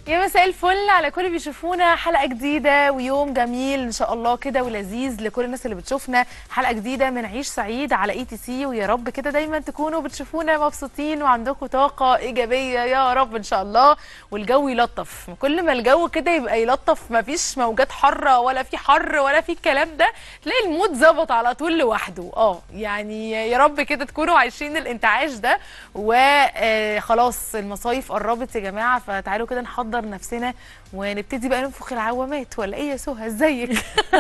يا مساء الفل على كل اللي بيشوفونا حلقه جديده ويوم جميل ان شاء الله كده ولذيذ لكل الناس اللي بتشوفنا حلقه جديده من عيش سعيد على اي تي سي ويا رب كده دايما تكونوا بتشوفونا مبسوطين وعندكم طاقه ايجابيه يا رب ان شاء الله والجو يلطف كل ما الجو كده يبقى يلطف مفيش موجات حاره ولا في حر ولا في الكلام ده تلاقي المود ظبط على طول لوحده اه يعني يا رب كده تكونوا عايشين الانتعاش ده وخلاص المصايف قربت يا جماعه فتعالوا كده نحضر نفسنا ونبتدي بقى ننفخ العوامات ولا ايه يا سهى ازيك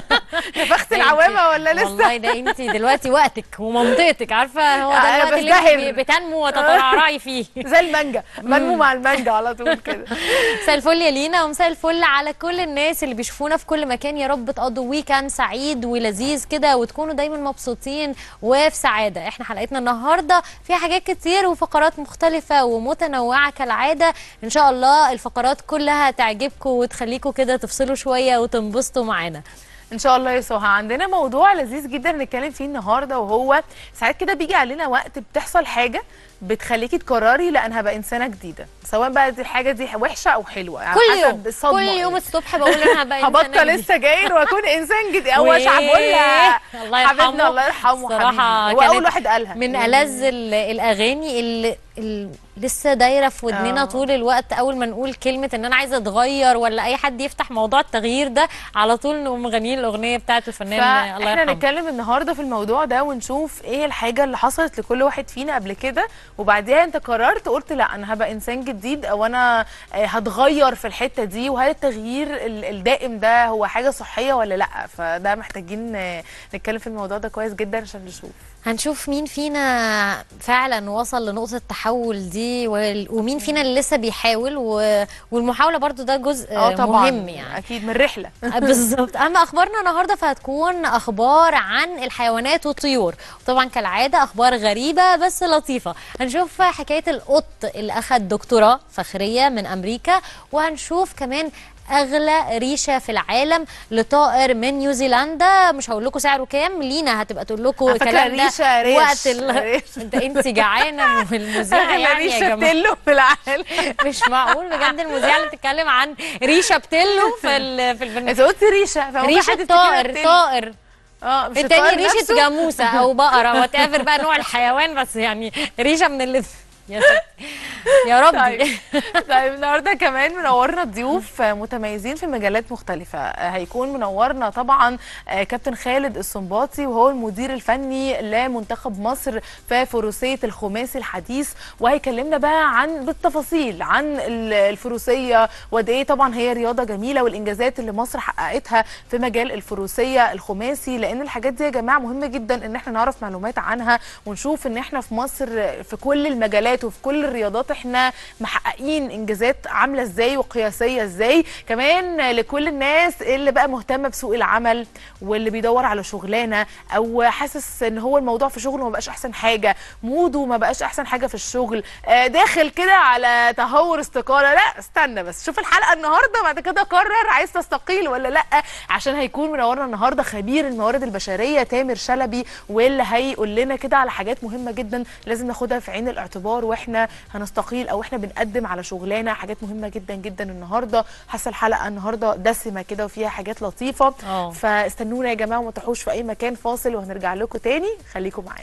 نفخت العوامه ولا لسه والله ده انت دلوقتي وقتك ومنطقتك عارفه هو ده أنا الوقت اللي بزدهر. انت بتنمو وتترعرعي فيه زي المانجا منمو مع المانجا على طول كده مساء الفل يا لينا ومساء الفل على كل الناس اللي بيشوفونا في كل مكان يا رب تقضوا ويكند سعيد ولذيذ كده وتكونوا دايما مبسوطين وفي سعاده احنا حلقتنا النهارده فيها حاجات كتير وفقرات مختلفه ومتنوعه كالعاده ان شاء الله الفقرات كلها تعجبكم وتخليكم كده تفصلوا شويه وتنبسطوا معانا ان شاء الله يا سهى عندنا موضوع لذيذ جدا نتكلم فيه النهارده وهو ساعات كده بيجي علينا وقت بتحصل حاجه بتخليكي تقرري لا انا هبقى انسانه جديده سواء بقى دي الحاجه دي وحشه او حلوه يعني كل حسب يوم الصدمة كل يوم يعني. الصبح بقول انا هبقى إنسانة هبطل جديدة. السجاير واكون انسان جديد او وإيه؟ شعب لها الله يرحمه حبيبنا الله يرحمه صراحة حبيبي هو كانت اول واحد قالها من يعني ألذ ال- الأغاني اللي, اللي لسه دايرة في ودننا آه. طول الوقت أول ما نقول كلمة إن أنا عايزة أتغير ولا أي حد يفتح موضوع التغيير ده على طول نقوم مغنيين الأغنية بتاعت الفنان الله فاحنا يرحمه نتكلم النهارده في الموضوع ده ونشوف ايه الحاجه اللي حصلت لكل واحد فينا قبل كده وبعديها انت قررت قلت لا انا هبقى انسان جديد او انا آه، هتغير في الحته دي وهل التغيير ال- الدائم ده هو حاجه صحيه ولا لا فده محتاجين آه، نتكلم في الموضوع ده كويس جدا عشان نشوف هنشوف مين فينا فعلا وصل لنقطة التحول دي وال- ومين فينا اللي لسه بيحاول و... والمحاولة برضو ده جزء اه طبعا مهم يعني اكيد من رحله بالظبط اما اخبارنا النهارده فهتكون اخبار عن الحيوانات والطيور وطبعا كالعاده اخبار غريبه بس لطيفه هنشوف حكايه القط اللي اخذ دكتوراه فخريه من امريكا وهنشوف كمان اغلى ريشه في العالم لطائر من نيوزيلندا مش هقول لكم سعره كام لينا هتبقى تقول لكم على فكرة الكلام ده ريشة ريش. وقت ال... ريش. انت انت جعانه والمذيعه اغلى يعني يا ريشه جماعه بتلو في العالم مش معقول بجد المذيعه اللي بتتكلم عن ريشه بتلو في ال... في البرنامج انت قلت ريشه فممكن ريشه حد يفتكرها طائر بتلو. طائر اه مش التاني الطائر ريشه نفسه؟ جاموسه او بقره وات ايفر بقى نوع الحيوان بس يعني ريشه من اللي يا ستي يا طيب ربي طيب النهارده كمان منورنا ضيوف متميزين في مجالات مختلفة هيكون منورنا طبعا آه، كابتن خالد السنباطي وهو المدير الفني لمنتخب مصر في فروسية الخماسي الحديث وهيكلمنا بقى عن بالتفاصيل عن ال- الفروسية وقد ايه طبعا هي رياضة جميلة والانجازات اللي مصر حققتها في مجال الفروسية الخماسي لان الحاجات دي يا جماعة مهمة جدا ان احنا نعرف معلومات عنها ونشوف ان احنا في مصر في كل المجالات وفي كل الرياضات احنا محققين انجازات عامله ازاي وقياسيه ازاي كمان لكل الناس اللي بقى مهتمه بسوق العمل واللي بيدور على شغلانه او حاسس ان هو الموضوع في شغله ما بقاش احسن حاجه موده ما بقاش احسن حاجه في الشغل آه، داخل كده على تهور استقاله لا استنى بس شوف الحلقه النهارده بعد كده قرر عايز تستقيل ولا لا عشان هيكون منورنا النهارده خبير الموارد البشريه تامر شلبي واللي هيقول لنا كده على حاجات مهمه جدا لازم ناخدها في عين الاعتبار واحنا هنستقيل او احنا بنقدم على شغلانه حاجات مهمه جدا جدا النهارده حاسه الحلقه النهارده دسمه كده وفيها حاجات لطيفه اه. فاستنونا يا جماعه وما تروحوش في اي مكان فاصل وهنرجع لكم تاني خليكم معانا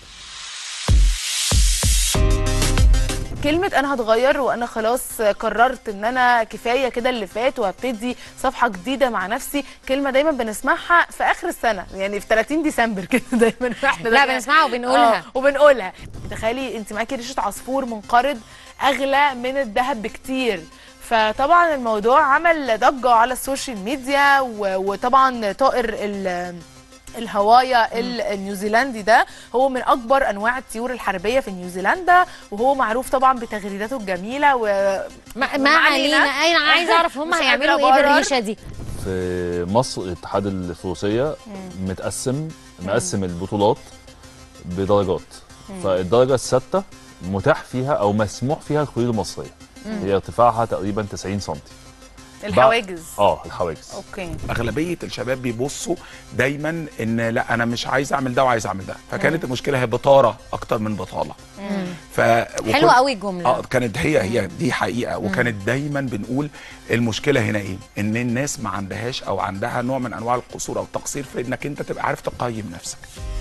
كلمة أنا هتغير وأنا خلاص قررت إن أنا كفاية كده اللي فات وهبتدي صفحة جديدة مع نفسي كلمة دايما بنسمعها في آخر السنة يعني في 30 ديسمبر كده دايما احنا لا دايماً- بنسمعها وبنقولها آه، وبنقولها تخيلي أنت معاكي ريشة عصفور منقرض أغلى من الذهب بكتير فطبعا الموضوع عمل ضجة على السوشيال ميديا و- وطبعا طائر ال الهوايا ال- النيوزيلندي ده هو من اكبر انواع الطيور الحربيه في نيوزيلندا وهو معروف طبعا بتغريداته الجميله و ما, ما علينا انا عايزه اعرف هم مش هيعملوا قادرة ايه أبرر. بالريشه دي في مصر الاتحاد الفروسيه متقسم مقسم البطولات بدرجات فالدرجه السادسه متاح فيها او مسموح فيها الخيول المصريه هي ارتفاعها تقريبا 90 سم الحواجز اه الحواجز اوكي اغلبيه الشباب بيبصوا دايما ان لا انا مش عايز اعمل ده وعايز اعمل ده فكانت المشكله هي بطاره اكتر من بطاله ف وكل- حلوه قوي الجمله اه كانت هي هي دي حقيقه وكانت دايما بنقول المشكله هنا ايه ان الناس ما عندهاش او عندها نوع من انواع القصور او التقصير في انك انت تبقى عارف تقيم نفسك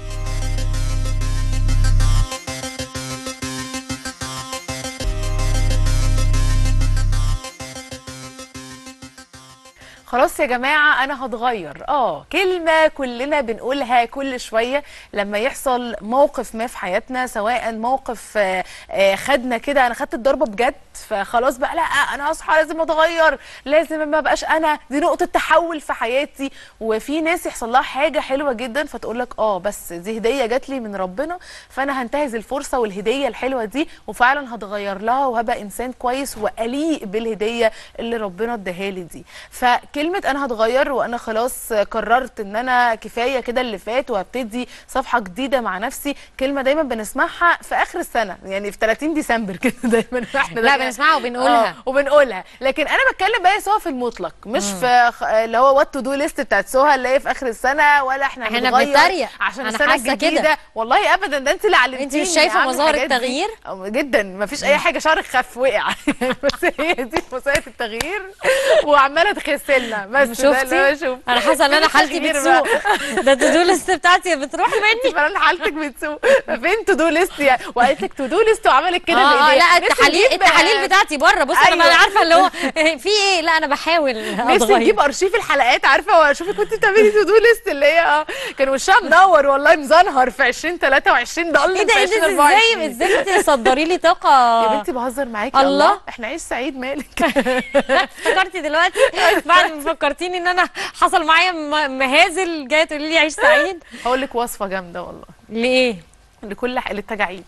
خلاص يا جماعة أنا هتغير اه كلمة كلنا بنقولها كل شوية لما يحصل موقف ما في حياتنا سواء موقف آه، آه، خدنا كده أنا خدت الضربة بجد فخلاص بقى لا أنا هصحى لازم أتغير لازم ما بقاش أنا دي نقطة تحول في حياتي وفي ناس يحصل لها حاجة حلوة جدا فتقول لك اه بس دي هدية جات لي من ربنا فأنا هنتهز الفرصة والهدية الحلوة دي وفعلا هتغير لها وهبقى إنسان كويس وأليق بالهدية اللي ربنا اداها لي دي فكلمه انا هتغير وانا خلاص قررت ان انا كفايه كده اللي فات وهبتدي صفحه جديده مع نفسي كلمه دايما بنسمعها في اخر السنه يعني في 30 ديسمبر كده دايما احنا لا دايماً- بنسمعها وبنقولها. آه، وبنقولها لكن انا بتكلم بقى سوا في المطلق مش في خ- اللي هو وات تو دو ليست بتاعت سهى اللي هي في اخر السنه ولا احنا إحنا هنتغير بنتريق. عشان أنا السنه حاسة كده. الجديده والله ابدا ده انت اللي علمتيني مش شايفة أعمل مظاهر الحاجات دي. التغيير؟ أو جدا ما فيش اي حاجه شعرك خف وقع بس هي دي مظاهر التغيير وعماله تغسلنا بس ده اللي هو شفتي شوف انا حاسه ان انا حالتي التغيير بتسوق بقى. ده التو ليست بتاعتي بتروح مني فعلا حالتك بتسوق فين تو دو ليست يعني وقالت لك تو دو ليست وعملت كده اه آه، بايديها لا نفسي التحاليل نجيب- التحاليل بتاعتي بره بص انا أيوة. بقى عارفه اللي هو في ايه لا انا بحاول نفسي اتغير نجيب ارشيف الحلقات عارفه واشوفك كنت بتعملي تو دو ليست اللي هي اه كان وشها منور والله مزنهر في 2023 ضل ايه ده في ايه ده 2024 ازاي ازاي بتصدري لي طاقه يا بنتي بهزر معاكي الله. الله احنا عيش سعيد مالك افتكرتي دلوقتي بعد ما فكرتيني ان انا حصل معايا م- مهازل جايه تقولي لي عيش سعيد هقول لك وصفه جامده والله ليه لكل ح... للتجاعيد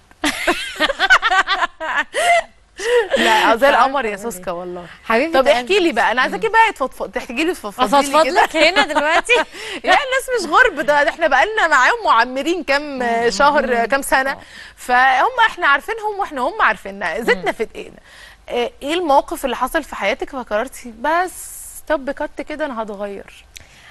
لا زي القمر يا سوسكا والله حبيبتي طب احكي لي بقى انا عايزاكي بقى تفضفض تحكي لي تفضفضي افضفض لي كده لك هنا دلوقتي لا الناس مش غرب ده ده احنا بقالنا معاهم معمرين كام شهر كام سنه فهم احنا عارفينهم واحنا هم عارفيننا زيتنا في دقيقنا اه، ايه الموقف اللي حصل في حياتك فقررتي بس طب كت كده انا هتغير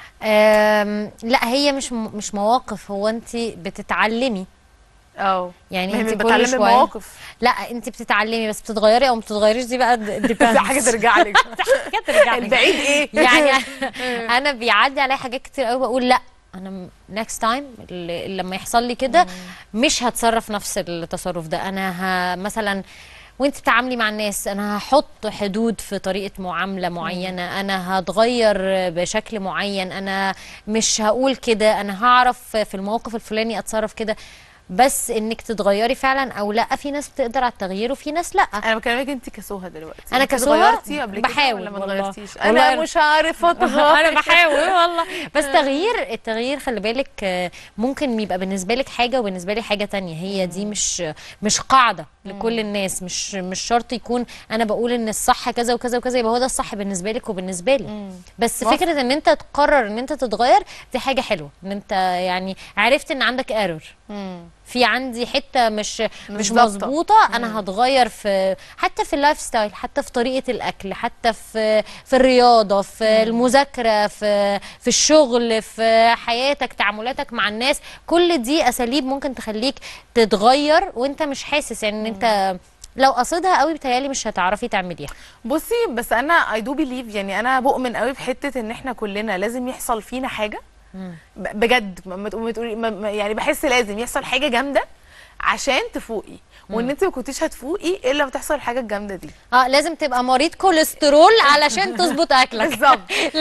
أم، لا هي مش م- مش مواقف هو انت بتتعلمي اه يعني ما هي انت من كل بتعلمي شويه المواقف لا انت بتتعلمي بس بتتغيري او ما بتتغيريش دي بقى دي دي حاجه ترجع لك حاجه ترجع لك. البعيد ايه يعني انا بيعدي عليا حاجات كتير قوي بقول لا انا نكست تايم لما يحصل لي كده مش هتصرف نفس التصرف ده انا ه مثلا وانت بتتعاملي مع الناس انا هحط حدود في طريقه معامله معينه انا هتغير بشكل معين انا مش هقول كده انا هعرف في الموقف الفلاني اتصرف كده بس انك تتغيري فعلا او لا في ناس بتقدر على التغيير وفي ناس لا انا بكلمك انت كسوها دلوقتي أنا انت كسوها اتغيرتي قبل كده بحاول ولا ما والله. اتغيرتيش والله انا أنا- مش عارفه اتغير انا بحاول والله بس تغيير التغيير خلي بالك آه، ممكن يبقى بالنسبه لك حاجه وبالنسبه لي حاجه تانية هي دي مش مش قاعده لكل الناس مش مش شرط يكون انا بقول ان الصح كذا وكذا وكذا يبقى هو ده الصح بالنسبه لك وبالنسبه لي بس موافقة. فكره ان انت تقرر ان انت تتغير دي حاجه حلوه ان انت يعني عرفت ان عندك ايرور في عندي حته مش مش ظابطة. مظبوطه انا هتغير في حتى في اللايف ستايل حتى في طريقه الاكل حتى في في الرياضه في المذاكره في في الشغل في حياتك تعاملاتك مع الناس كل دي اساليب ممكن تخليك تتغير وانت مش حاسس يعني ان انت لو قصدها قوي بتهيالي مش هتعرفي تعمليها بصي بس انا اي دو بليف يعني انا بؤمن قوي بحته ان احنا كلنا لازم يحصل فينا حاجه ب- بجد ما ما تقومي تقولي ما- ما- يعني بحس لازم يحصل حاجه جامده عشان تفوقي وان انت ما كنتيش هتفوقي الا لما تحصل الحاجه الجامده دي اه لازم تبقى مريض كوليسترول علشان تظبط اكلك بالظبط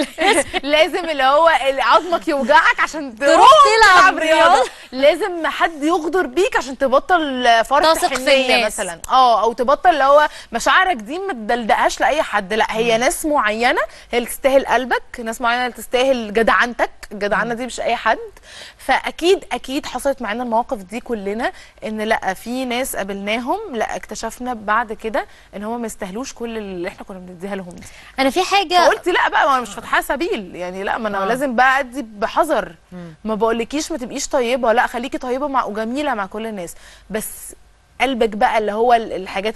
لازم اللي هو اللي عظمك يوجعك عشان تروح تروح تلعب تلعب رياضه رياضة. لازم حد يغدر بيك عشان تبطل فرط تثق في حنيه الناس. مثلا اه او تبطل اللي هو مشاعرك دي ما تدلدقهاش لاي حد لا هي ناس معينه هي اللي تستاهل قلبك ناس معينه اللي تستاهل جدعنتك الجدعنه دي مش اي حد فاكيد اكيد حصلت معانا المواقف دي كلنا ان لا في ناس قابلناهم لا اكتشفنا بعد كده ان هم ما يستاهلوش كل اللي احنا كنا بنديها لهم دي انا في حاجه فقلت لا بقى ما انا مش فاتحه سبيل يعني لا ما انا آه. آه. لازم بقى ادي بحذر ما بقولكيش ما تبقيش طيبه لا خليكي طيبه مع وجميله مع كل الناس بس قلبك بقى اللي هو ال- الحاجات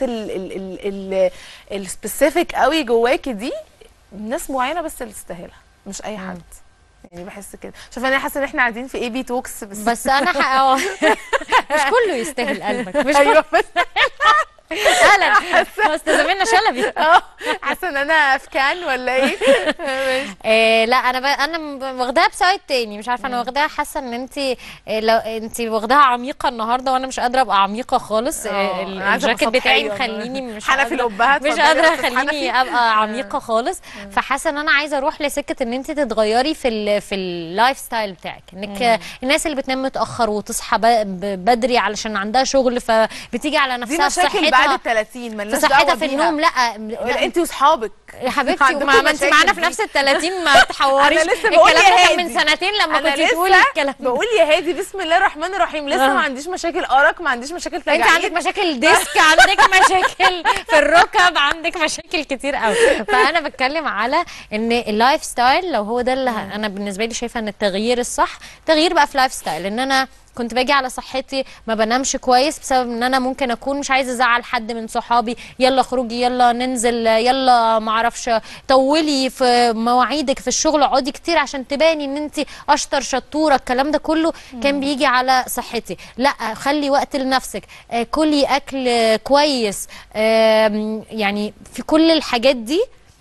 السبيسيفيك قوي جواكي دي ناس معينه بس اللي تستاهلها مش اي حد يعني بحس كده شوف انا حاسه ان احنا قاعدين في اي بي توكس بس, بس انا ح... آه. مش كله يستاهل قلبك مش ايوه بس اهلا استاذه منى شلبي اه حاسه ان انا في كان ولا ايه ماشي. آه لا انا ب... انا م- واخداها بسايد تاني مش عارفه انا واخداها حاسه ان انت آه لو انت واخداها عميقه النهارده وانا مش قادره ابقى عميقه خالص آه، آه ال- أنا عايزة الجاكيت أبقى بتاعي سطحية. مخليني مش حنفي قادرة- الأبهات، مش اتفضلي يا قادره أستاذ اخليني حنفي. ابقى عميقه خالص فحاسه ان انا عايزه اروح لسكه ان انت تتغيري في ال... في اللايف ستايل بتاعك انك آه، الناس اللي بتنام متاخر وتصحى ب... ب- بدري علشان عندها شغل فبتيجي على دي نفسها في مشاكل بعد صحتها ال 30 في مالناش صحتها دعوه في بيها النوم لا, لا انت واصحابك يا حبيبتي عندكم ما, ما انت مشاكل معانا في دي. نفس ال 30 ما تحوريش أنا لسه بقول الكلام يا ده كان من هادي. سنتين لما انا كنت تقولي لسه الكلام بقول يا هادي بسم الله الرحمن الرحيم لسه آه. ما عنديش مشاكل ارق ما عنديش مشاكل انت تجاعيد عندك مشاكل ديسك عندك مشاكل في الركب عندك مشاكل كتير قوي فانا بتكلم على ان اللايف ستايل لو هو ده اللي ه- انا بالنسبه لي شايفه ان التغيير الصح تغيير بقى في لايف ستايل ان انا كنت باجي على صحتي ما بنامش كويس بسبب ان انا ممكن اكون مش عايزه ازعل حد من صحابي يلا خروجي يلا ننزل يلا ما اعرفش طولي في مواعيدك في الشغل اقعدي كتير عشان تباني ان انت اشطر شطوره الكلام ده كله كان بيجي على صحتي لا خلي وقت لنفسك آه، كلي اكل آه، كويس آم، يعني في كل الحاجات دي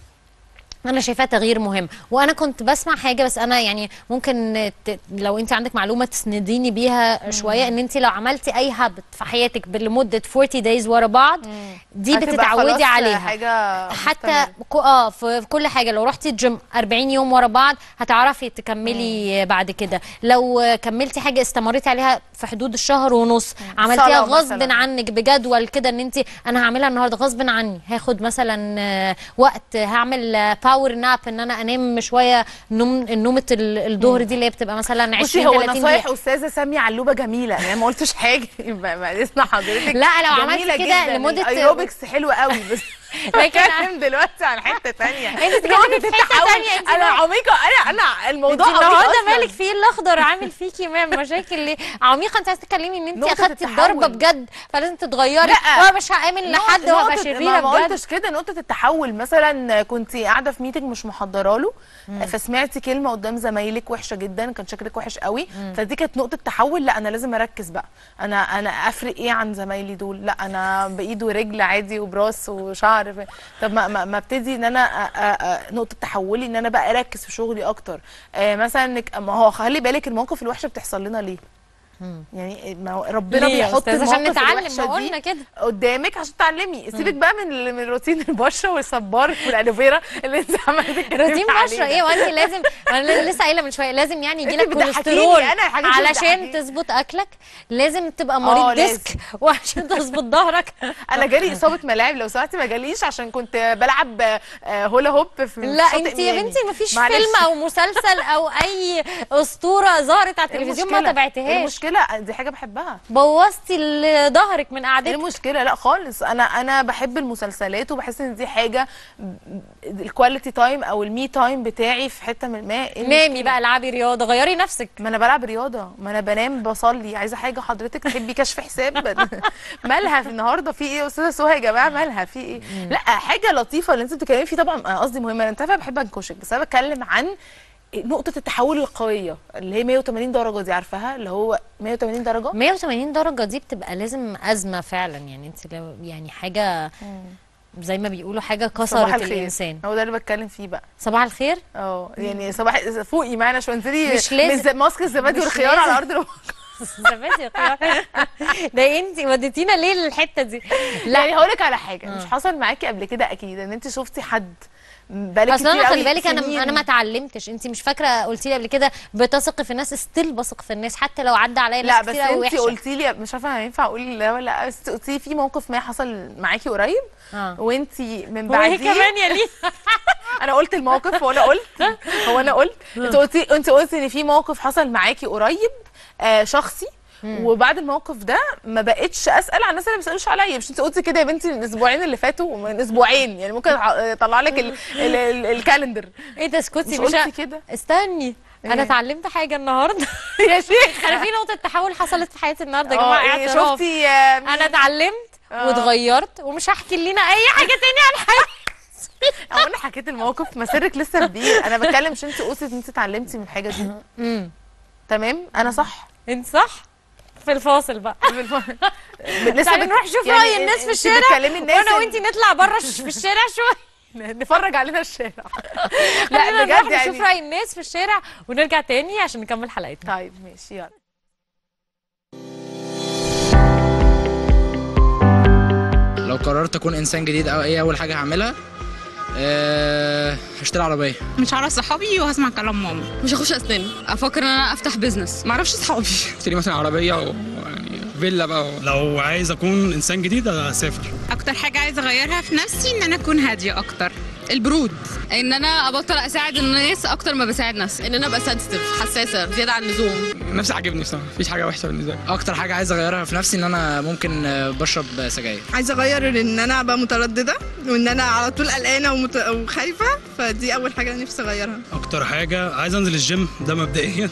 انا شايفاه تغيير مهم وانا كنت بسمع حاجه بس انا يعني ممكن ت... لو انت عندك معلومه تسنديني بيها شويه ان انت لو عملتي اي هابت في حياتك لمده 40 دايز ورا بعض دي هتبقى بتتعودي خلاص عليها حاجه حتى مستمرة. كو- اه في في كل حاجه لو رحتي الجيم 40 يوم ورا بعض هتعرفي تكملي بعد كده لو كملتي حاجه استمريتي عليها في حدود الشهر ونص عملتيها صلاة غصب مثلاً. عنك بجدول كده ان انت انا هعملها النهارده غصب عني هاخد مثلا آه، وقت هعمل باور ناب ان انا انام شويه نوم النومه ال- الظهر دي اللي هي بتبقى مثلا 20 بصي هو 30 نصايح دقيقه استاذه ساميه علوبه جميله يعني ما قلتش حاجه يبقى بعد اذن حضرتك لا، لو عملت جميلة كده جداً. لمدة- الايروبكس حلو قوي بس لكن بتكلم دلوقتي عن حته ثانيه انت بتتكلمي في حتة تانية، انت انا ما- عميقه انا انا الموضوع انت عميق النهارده أصلاً. مالك فيه الاخضر عامل فيكي ما مشاكل ليه عميقه انت عايزه تتكلمي ان انت نقطة اخدتي التحول. الضربه بجد فلازم تتغيري لا. هو مش هامن لحد نقطة- وهبقى نقطة- شريره ما, ما بجد قلتش كده نقطة التحول مثلا كنت قاعدة في ميتنج مش محضرة له فسمعتي كلمة قدام زمايلك وحشة جدا كان شكلك وحش قوي فدي كانت نقطة تحول لا أنا لازم أركز بقى أنا أنا أفرق إيه عن زمايلي دول لا أنا بإيد ورجل عادي وبراس وشعر ف- طب ما, ما, ما ابتدي إن أنا أ- أ- أ- نقطة تحولي إن أنا بقى أركز في شغلي أكتر آه مثلا إنك- ما هو خلي بالك المواقف الوحشة بتحصل لنا ليه؟ يعني ما هو ربنا ليه يا بيحط أستاذ؟ عشان المواقف نتعلم، الوحشة ما دي قلنا كده. قدامك عشان تعلمي سيبك بقى من من روتين البشره والصبار والالوفيرا اللي انت عماله تتكلمي روتين عليه بشره ده. ايه وانت لازم انا لسه قايله من شويه لازم يعني يجي انت لك بتضحكيني، كوليسترول انا الحاجات دي علشان بتضحكيني. تظبط اكلك لازم تبقى اه، مريض لازم. ديسك وعشان تظبط ظهرك انا جالي اصابه ملاعب لو سمحتي ما جاليش عشان كنت بلعب آه، هولا هوب في لا شاطئ انت يا ميامي. بنتي مفيش معلش. فيلم او مسلسل او اي اسطوره ظهرت على ايه التلفزيون ما المشكلة؟ تابعتهاش ايه المشكله دي حاجه بحبها بوظتي ال- ظهرك من ايه قعدتك المشكله لا خالص انا انا بحب المسلسلات وبحس ان دي حاجه الكواليتي تايم او المي تايم بتاعي في حته من ما إيه نامي المشكلة؟ بقى العبي رياضه غيري نفسك ما انا بلعب رياضه ما انا بنام بصلي عايزه حاجه حضرتك تحبي كشف حساب مالها في النهارده في ايه يا استاذه سهى يا جماعه مالها في ايه لا حاجه لطيفه اللي انت بتتكلمي فيه طبعا أنا قصدي مهمه انت عارفه بحب انكشك بس انا بتكلم عن نقطة التحول القوية اللي هي 180 درجة دي عارفاها اللي هو 180 درجة 180 درجه دي بتبقى لازم ازمه فعلا يعني انت لو يعني حاجه زي ما بيقولوا حاجه صباح كسرت الخير الانسان هو ده اللي بتكلم فيه بقى صباح الخير اه يعني صباح فوقي معانا شويه انزلي مش لازم- من ز- ماسك الزبادي مش والخيار على لازم. ارض الواقع زبادي يا قمر. ده انت وديتينا ليه للحته دي لا يعني هقول لك على حاجه مش حصل معاكي قبل كده اكيد ان انت شفتي حد بقالك اصل انا كتير خلي قوي بالك انا سنين. انا ما اتعلمتش انت مش فاكره قلتي لي قبل كده بتثقي في الناس ستيل بثق في الناس حتى لو عدى عليا لا ناس بس كتير قوي انت وحشه قلتي لي مش عارفه هينفع اقول لا ولا لا بس قلتي لي في موقف ما حصل معاكي قريب اه وانت من وهي بعديه كمان يا ليه انا قلت الموقف هو انا قلت هو انا قلت انت قلتي انت قلتي ان في موقف حصل معاكي قريب آه شخصي وبعد الموقف ده ما بقتش اسال عن الناس اللي ما بيسالوش عليا مش انت قلتي كده يا بنتي من الاسبوعين اللي فاتوا من اسبوعين يعني ممكن أح- اطلع لك ال- ال- ال- الكالندر ايه ده اسكتي مش مش قلتي ه- كده استني انا ايه؟ اتعلمت حاجه النهارده يا شيخ انا في نقطه تحول حصلت في حياتي النهارده يا اه جماعه ايه اعتراف شفتي آه، انا اتعلمت اه. واتغيرت ومش هحكي لنا اي حاجه تاني عن حياتي او انا حكيت الموقف مسيرك لسه كبير انا بتكلم مش انت قلتي ان انت اتعلمتي من الحاجه دي امم تمام انا صح انت صح في الفاصل بقى لسه تعالي بت- نروح نشوف يعني راي الناس في انت الشارع بتكلمي الناس وانا ال- وانتي نطلع بره ش- في الشارع شويه نفرج علينا الشارع خلينا لا نروح بجد نشوف يعني راي الناس في الشارع ونرجع تاني عشان نكمل حلقتنا طيب ماشي يلا لو قررت اكون انسان جديد او ايه اول حاجه هعملها أه هشتري عربيه مش هعرف صحابي وهسمع كلام ماما مش هخش اسنان افكر ان انا افتح بزنس ما اعرفش اصحابي اشتري مثلا عربيه ويعني فيلا بقى لو عايز اكون انسان جديد اسافر اكتر حاجه عايزه اغيرها في نفسي ان انا اكون هاديه اكتر البرود ان انا ابطل اساعد الناس اكتر ما بساعد نفسي ان انا ابقى سنسيتيف حساسه زياده عن اللزوم نفسي عاجبني بصراحه مفيش حاجه وحشه بالنسبه لي اكتر حاجه عايز اغيرها في نفسي ان انا ممكن آه، بشرب سجاير عايزه اغير ان انا ابقى متردده وان انا على طول قلقانه ومت... وخايفه فدي اول حاجه نفسي اغيرها اكتر حاجه عايز انزل الجيم ده مبدئيا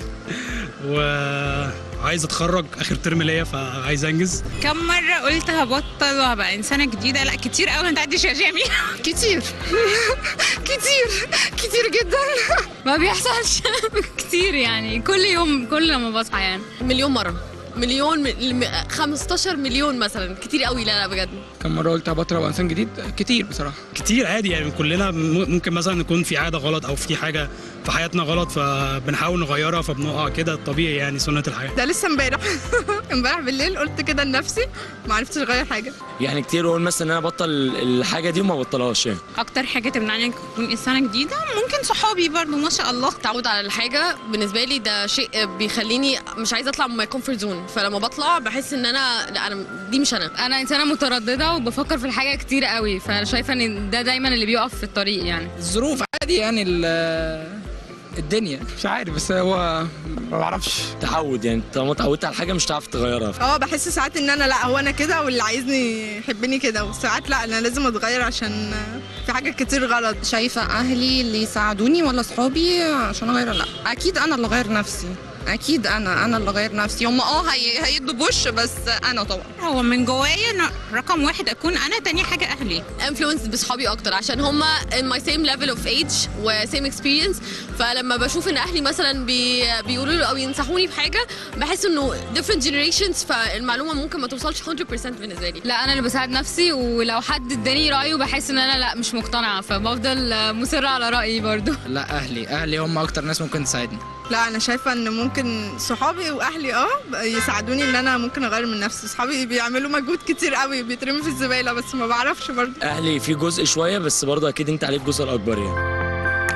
وعايز اتخرج اخر ترم ليا فعايز انجز كم مره قلت هبطل وهبقى انسانه جديده لا كتير قوي انت عديش يا جيمي كتير كتير كتير جدا ما بيحصلش كتير يعني كل يوم كل لما بصحى يعني مليون مره مليون م- 15 مليون مثلا كتير قوي لا لا بجد كم مره قلت هبطل ابقى انسان جديد كتير بصراحه كتير عادي يعني كلنا م- ممكن مثلا نكون في عاده غلط او في حاجه في حياتنا غلط فبنحاول نغيرها فبنقع كده طبيعي يعني سنه الحياه ده لسه امبارح امبارح بالليل قلت كده لنفسي ما عرفتش اغير حاجه يعني كتير اقول مثلا ان انا ابطل الحاجه دي وما بطلهاش يعني اكتر حاجه تمنعني انك اكون انسانه جديده ممكن صحابي برضو ما شاء الله التعود على الحاجه بالنسبه لي ده شيء بيخليني مش عايزه اطلع من ماي كومفورت زون فلما بطلع بحس ان انا لا انا دي مش انا انا انسانه متردده وبفكر في الحاجه كتير قوي فانا شايفه ان ده دايما اللي بيقف في الطريق يعني الظروف عادي يعني ال- الدنيا مش عارف بس هو ما بعرفش تعود يعني طالما اتعودت على حاجه مش هتعرف تغيرها اه بحس ساعات ان انا لا هو انا كده واللي عايزني يحبني كده وساعات لا انا لازم اتغير عشان في حاجات كتير غلط شايفه اهلي اللي يساعدوني ولا اصحابي عشان اغير لا اكيد انا اللي اغير نفسي اكيد انا انا اللي اغير نفسي هم اه هي هيدوا بوش بس انا طبعا هو من جوايا أنا رقم واحد اكون انا تاني حاجه اهلي انفلونس بصحابي اكتر عشان هم in my same level of age و same experience فلما بشوف ان اهلي مثلا بي بيقولوا له او ينصحوني بحاجه بحس انه different generations فالمعلومه ممكن ما توصلش 100% بالنسبه لي لا انا اللي بساعد نفسي ولو حد اداني رايه بحس ان انا لا مش مقتنعه فبفضل مصره على رايي برضو لا اهلي اهلي هم اكتر ناس ممكن تساعدني لا انا شايفه ان ممكن صحابي واهلي اه يساعدوني ان انا ممكن اغير من نفسي صحابي بيعملوا مجهود كتير قوي بيترموا في الزباله بس ما بعرفش برضه اهلي في جزء شويه بس برضه اكيد انت عليك الجزء الاكبر يعني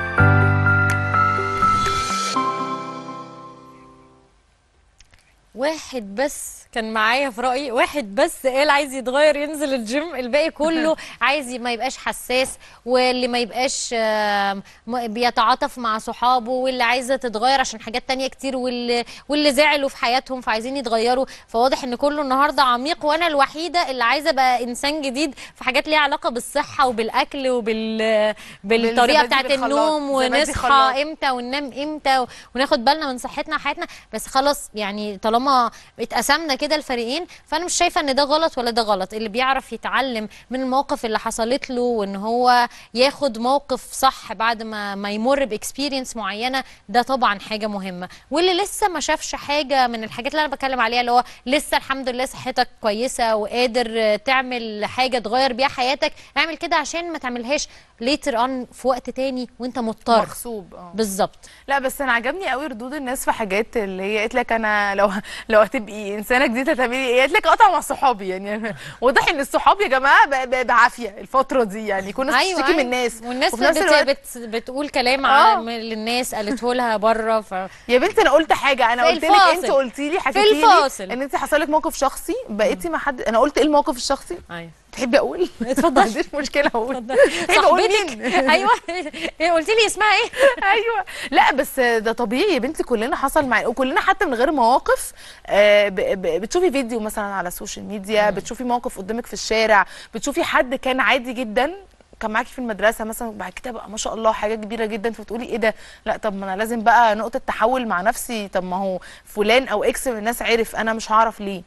واحد بس كان معايا في رأيي واحد بس قال عايز يتغير ينزل الجيم الباقي كله عايز ي- ما يبقاش حساس واللي ما يبقاش آم، م- بيتعاطف مع صحابه واللي عايزة تتغير عشان حاجات تانية كتير واللي, واللي زعلوا في حياتهم فعايزين يتغيروا فواضح ان كله النهاردة عميق وانا الوحيدة اللي عايزة ابقى انسان جديد في حاجات ليها علاقة بالصحة وبالاكل وبال بالطريقة بالزبادي بتاعت بالخلاط. النوم زبادي ونصحى خلاط. امتى وننام امتى و- وناخد بالنا من صحتنا وحياتنا بس خلاص يعني طالما اتقسمنا كده الفريقين فانا مش شايفه ان ده غلط ولا ده غلط اللي بيعرف يتعلم من المواقف اللي حصلت له وان هو ياخد موقف صح بعد ما ما يمر باكسبيرينس معينه ده طبعا حاجه مهمه واللي لسه ما شافش حاجه من الحاجات اللي انا بتكلم عليها اللي هو لسه الحمد لله صحتك كويسه وقادر تعمل حاجه تغير بيها حياتك اعمل كده عشان ما تعملهاش ليتر اون في وقت تاني وانت مضطر مغصوب اه بالظبط لا بس انا عجبني قوي ردود الناس في حاجات اللي هي قالت لك انا لو لو هتبقي انسانه جديده هتعملي ايه قالت لك اقطع مع صحابي يعني واضح ان الصحاب يا جماعه ب- ب- بعافيه الفتره دي يعني كل الناس أيوة بتشتكي من أيوة. الناس والناس وفي نفس بت... الوقت بت... بتقول كلام آه. على للناس قالته لها بره ف... يا بنتي انا قلت حاجه انا في قلت لك الفاصل. انت قلتي لي في حكيتي الفاصل. لي ان انت حصل لك موقف شخصي بقيتي مع حد انا قلت ايه الموقف الشخصي ايوه تحبي اقول اتفضلي. ما عنديش مشكله اقول تحبي اقول صاحبتك مين ايوه إيه قلت لي اسمها ايه ايوه لا بس ده طبيعي يا بنتي كلنا حصل معانا وكلنا حتى من غير مواقف آه، ب- ب- بتشوفي فيديو مثلا على السوشيال ميديا بتشوفي موقف قدامك في الشارع بتشوفي حد كان عادي جدا كان معاكي في المدرسه مثلا وبعد كده بقى ما شاء الله حاجه كبيره جدا فبتقولي ايه ده لا طب ما انا لازم بقى نقطه تحول مع نفسي طب ما هو فلان او اكس من الناس عرف انا مش هعرف ليه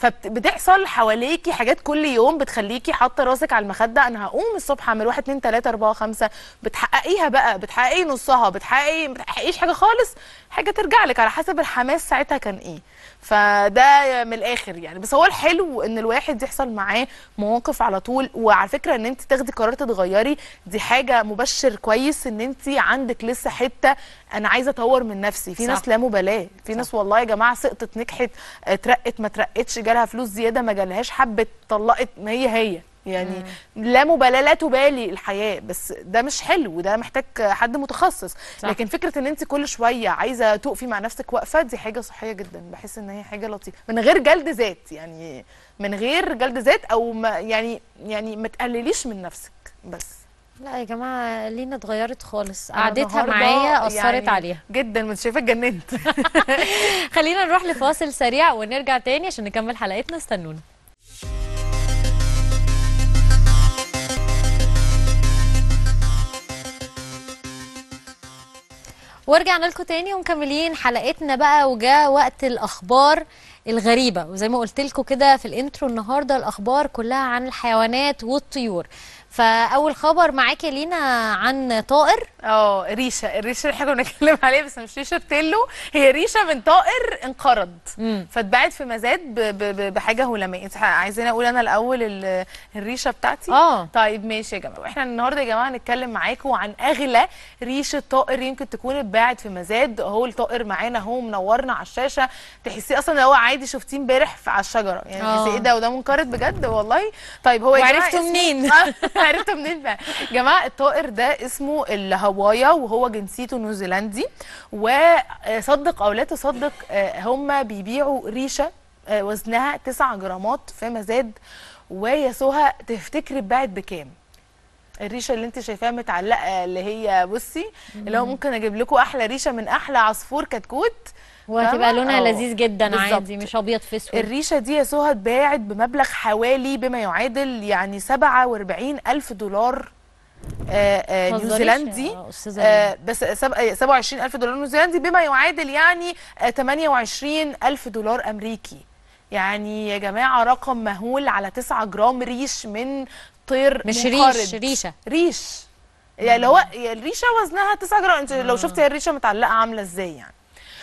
فبتحصل حواليكي حاجات كل يوم بتخليكي حاطه راسك على المخده انا هقوم الصبح اعمل واحد اتنين تلاته اربعه خمسه بتحققيها بقى بتحققي نصها بتحققي ما بتحققيش حاجه خالص حاجه ترجع لك على حسب الحماس ساعتها كان ايه فده من الاخر يعني بس هو الحلو ان الواحد يحصل معاه مواقف على طول وعلى فكره ان انت تاخدي قرار تتغيري دي حاجه مبشر كويس ان انت عندك لسه حته انا عايزه اطور من نفسي في صح. ناس لا مبالاه في ناس والله يا جماعه سقطت نجحت آه، اترقت ما اترقتش جالها فلوس زياده ما جالهاش حبت طلقت ما هي هي يعني لا مبالاه لا تبالي الحياه بس ده مش حلو ده محتاج حد متخصص صح. لكن فكره ان انت كل شويه عايزه تقفي مع نفسك واقفه دي حاجه صحيه جدا بحس ان هي حاجه لطيفه من غير جلد ذات يعني من غير جلد ذات او ما يعني يعني ما تقلليش من نفسك بس لا يا جماعه لينا اتغيرت خالص أنا قعدتها النهاردة معايا اثرت يعني عليها جدا مش شايفه اتجننت خلينا نروح لفاصل سريع ونرجع تاني عشان نكمل حلقتنا استنونا ورجعنا لكم تاني ومكملين حلقتنا بقى وجاء وقت الاخبار الغريبه وزي ما قلت لكم كده في الانترو النهارده الاخبار كلها عن الحيوانات والطيور فاول خبر معاكي لينا عن طائر اه ريشه الريشه اللي احنا كنا بنتكلم عليها بس مش ريشه تيلو هي ريشه من طائر انقرض مم. فاتباعت في مزاد ب- ب- ب- بحاجه هلاميه انت عايزين اقول انا الاول ال- الريشه بتاعتي اه طيب ماشي يا جماعه احنا النهارده يا جماعه هنتكلم معاكم عن اغلى ريشه طائر يمكن تكون اتباعت في مزاد اهو الطائر معانا اهو منورنا على الشاشه تحسيه اصلا إن هو عادي شفتيه امبارح في- على الشجره يعني آه. تحسي ايه ده وده منقرض بجد والله طيب هو يا جماعه وعرفتوا اسمه- منين؟ عرفتوا منين بقى يا جماعه الطائر ده اسمه الهوايا وهو جنسيته نيوزيلندي وصدق او لا تصدق آه، هم بيبيعوا ريشه آه، وزنها 9 جرامات في مزاد ويسوها تفتكري اتباعت بكام الريشه اللي انت شايفاها متعلقه اللي هي بصي اللي هو ممكن اجيب لكم احلى ريشه من احلى عصفور كتكوت وهتبقى فاهمة؟ لونها اه. لذيذ جدا بالظبط. عادي مش ابيض في اسود الريشه دي يا سهى اتباعت بمبلغ حوالي بما يعادل يعني 47 الف دولار آه، آه، متهزريش نيوزيلندي يا أستاذة آه، بس سب- آه، 27 الف دولار نيوزيلندي بما يعادل يعني آه، 28 الف دولار امريكي يعني يا جماعه رقم مهول على 9 جرام ريش من طير مش منقرض. ريش ريشه ريش يعني اللي هو الريشه وزنها 9 جرام انت لو شفتي هي الريشه متعلقه عامله ازاي يعني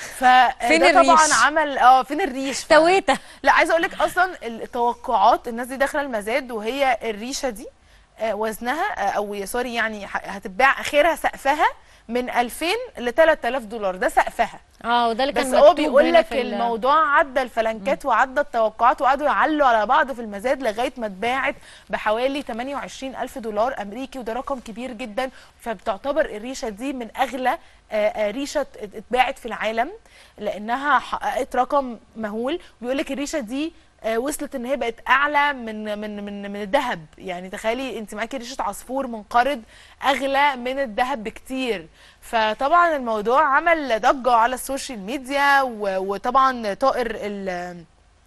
فين فده طبعا الريش؟ عمل اه فين الريش فعلا. تويته لا عايزه اقول لك اصلا التوقعات الناس دي داخله المزاد وهي الريشه دي آه، وزنها آه، او يا سوري يعني ح- هتتباع اخرها سقفها من 2000 ل 3000 دولار ده سقفها اه وده اللي كان بس مكتوب هو بيقول هنا لك في ال- الموضوع عدى الفلنكات وعدى التوقعات وقعدوا يعلوا على بعض في المزاد لغايه ما اتباعت بحوالي 28 الف دولار امريكي وده رقم كبير جدا فبتعتبر الريشه دي من اغلى آه، آه، ريشه ات- اتباعت في العالم لانها حققت رقم مهول بيقول لك الريشه دي آه، وصلت ان هي بقت اعلى من من من من الذهب يعني تخيلي انت معاكي ريشه عصفور منقرض اغلى من الذهب بكتير فطبعا الموضوع عمل ضجه على السوشيال ميديا و- وطبعا طائر ال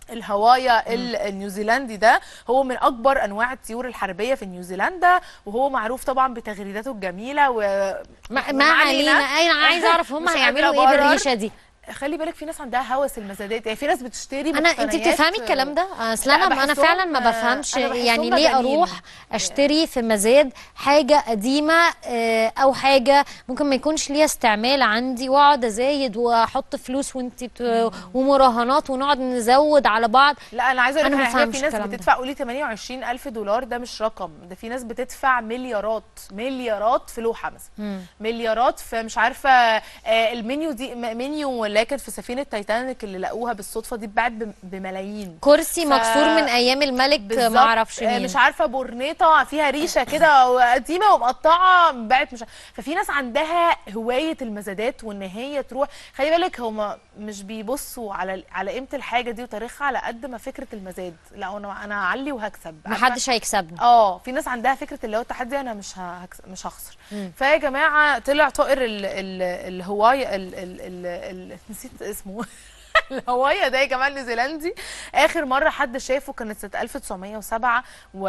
الهوايا ال- النيوزيلندي ده هو من اكبر انواع الطيور الحربيه في نيوزيلندا وهو معروف طبعا بتغريداته الجميله و ما, ما علينا انا عايزه اعرف هم مش هيعملوا قادرة ايه أبرر. بالريشه دي خلي بالك في ناس عندها هوس المزادات يعني في ناس بتشتري انا انت مقتنيات- بتفهمي الكلام ده اصل لا، انا انا بحسهم- فعلا ما بفهمش أنا بحسهم يعني ليه مجانين. اروح اشتري في مزاد حاجه قديمه آه، او حاجه ممكن ما يكونش ليها استعمال عندي واقعد ازايد واحط فلوس وانت بت... ومراهنات ونقعد نزود على بعض لا انا عايزه اقول أنا لك ما حاجه بفهمش في ناس الكلام ده. بتدفع قولي 28 الف دولار ده مش رقم ده في ناس بتدفع مليارات مليارات في لوحه مثلا مم. مليارات في مش عارفه آه، المنيو دي م- منيو اللي هي كانت في سفينه تايتانيك اللي لقوها بالصدفه دي اتباعت بم- بملايين كرسي ف- مكسور من ايام الملك بالظبط. ما اعرفش آه، مين مش عارفه بورنيطه فيها ريشه كده قديمه ومقطعه باعت مش ففي ناس عندها هوايه المزادات وان هي تروح خلي بالك هما مش بيبصوا على على قيمه الحاجه دي وتاريخها على قد ما فكره المزاد لا انا انا هعلي وهكسب محدش هيكسبني اه في ناس عندها فكره اللي هو التحدي انا مش هكس... مش هخسر مم. فيا جماعه طلع طائر ال... ال... الهواي ال... ال... ال... ال... نسيت اسمه الهوايا ده يا جماعه النيوزيلندي اخر مره حد شافه كانت سنه 1907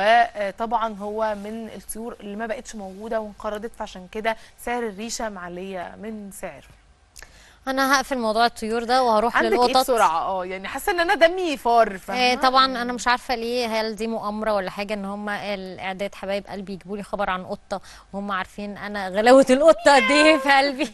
وطبعا هو من الطيور اللي ما بقتش موجوده وانقرضت فعشان كده سعر الريشه معليه من سعر انا هقفل موضوع الطيور ده وهروح عندك ايه للقطط بسرعه اه يعني حاسه ان انا دمي فار آه، فاهمة؟ طبعا انا مش عارفه ليه هل دي مؤامره ولا حاجه ان هم الاعداد حبايب قلبي يجيبوا لي خبر عن قطه وهم عارفين انا غلاوه القطه قد ايه في قلبي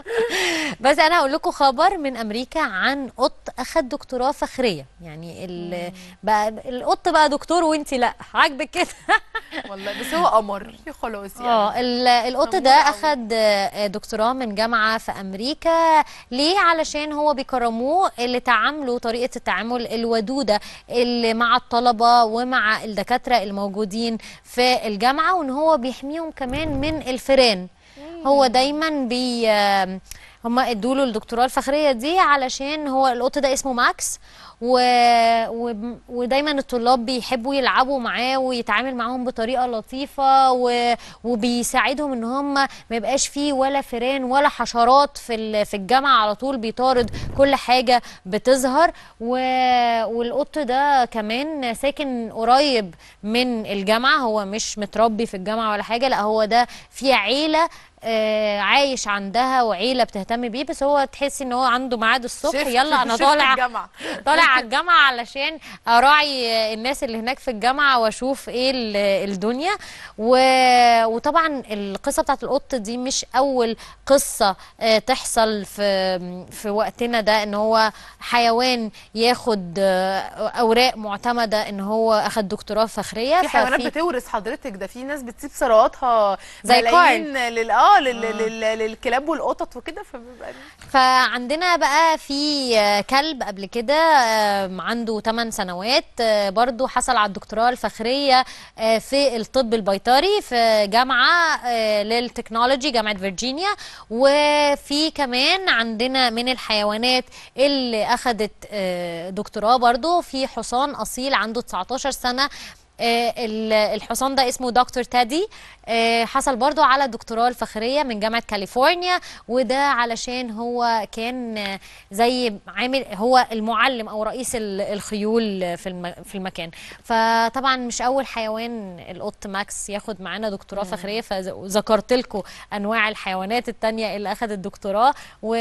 بس انا هقول لكم خبر من امريكا عن قط اخد دكتوراه فخريه يعني ال- بقى القط بقى دكتور وانت لا عاجبك كده والله بس هو قمر خلاص يعني اه ال- القط ده اخد آه، دكتوراه من جامعه في امريكا ليه علشان هو بيكرموه اللي تعاملوا طريقه التعامل الودوده اللي مع الطلبه ومع الدكاتره الموجودين في الجامعه وان هو بيحميهم كمان من الفيران هو دايما بي آم، هما ادوا له الدكتوراه الفخريه دي علشان هو القط ده اسمه ماكس و... و... ودايما الطلاب بيحبوا يلعبوا معاه ويتعامل معاهم بطريقه لطيفه و... وبيساعدهم ان هم ما يبقاش فيه ولا فيران ولا حشرات في ال... في الجامعه على طول بيطارد كل حاجه بتظهر و... والقط ده كمان ساكن قريب من الجامعه هو مش متربي في الجامعه ولا حاجه لا هو ده في عيله آه، عايش عندها وعيله بتهتم بيه بس هو تحسي ان هو عنده ميعاد الصبح شيفت- يلا انا شيفت طالع الجامعة. طالع على الجامعه علشان اراعي الناس اللي هناك في الجامعه واشوف ايه ال- الدنيا و... وطبعا القصه بتاعت القط دي مش اول قصه آه، تحصل في في وقتنا ده ان هو حيوان ياخد آه، اوراق معتمده ان هو اخد دكتوراه فخريه في حيوانات ففي- بتورث حضرتك ده في ناس بتسيب ثرواتها زي ملايين لل اه لل... لل... للكلاب والقطط وكده فبيبقى فعندنا بقى في آه، كلب قبل كده آه، عنده 8 سنوات آه، برضو حصل على الدكتوراه الفخرية آه، في الطب البيطري في جامعة آه، للتكنولوجي جامعة فيرجينيا وفي كمان عندنا من الحيوانات اللي أخدت آه، دكتوراه برضو في حصان أصيل عنده 19 سنة آه، ال- الحصان ده اسمه دكتور تادي آه، حصل برضو على الدكتوراه الفخرية من جامعة كاليفورنيا وده علشان هو كان آه، زي عامل هو المعلم أو رئيس ال- الخيول في الم- في المكان فطبعا مش أول حيوان القط ماكس ياخد معانا دكتوراه فخرية فذكرت لكم أنواع الحيوانات التانية اللي أخدت الدكتوراه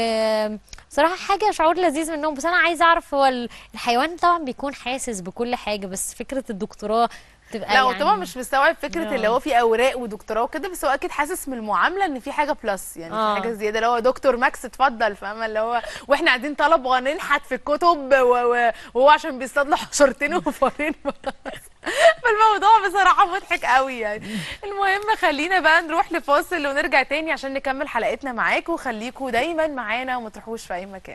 وصراحة حاجة شعور لذيذ منهم بس أنا عايزة أعرف هو ال- الحيوان طبعا بيكون حاسس بكل حاجة بس فكرة الدكتوراه تبقى لا هو يعني طبعا مش مستوعب فكره آه. اللي هو في اوراق ودكتوراه وكده بس هو اكيد حاسس من المعامله ان في حاجه بلس يعني آه. في حاجه زياده اللي هو دكتور ماكس اتفضل فاهمه اللي هو واحنا قاعدين طلبه ننحت في الكتب و- و- وهو عشان بيصطاد له حشرتين وفارين فالموضوع بصراحه مضحك قوي يعني المهم خلينا بقى نروح لفاصل ونرجع تاني عشان نكمل حلقتنا معاكم خليكم دايما معانا وما تروحوش في اي مكان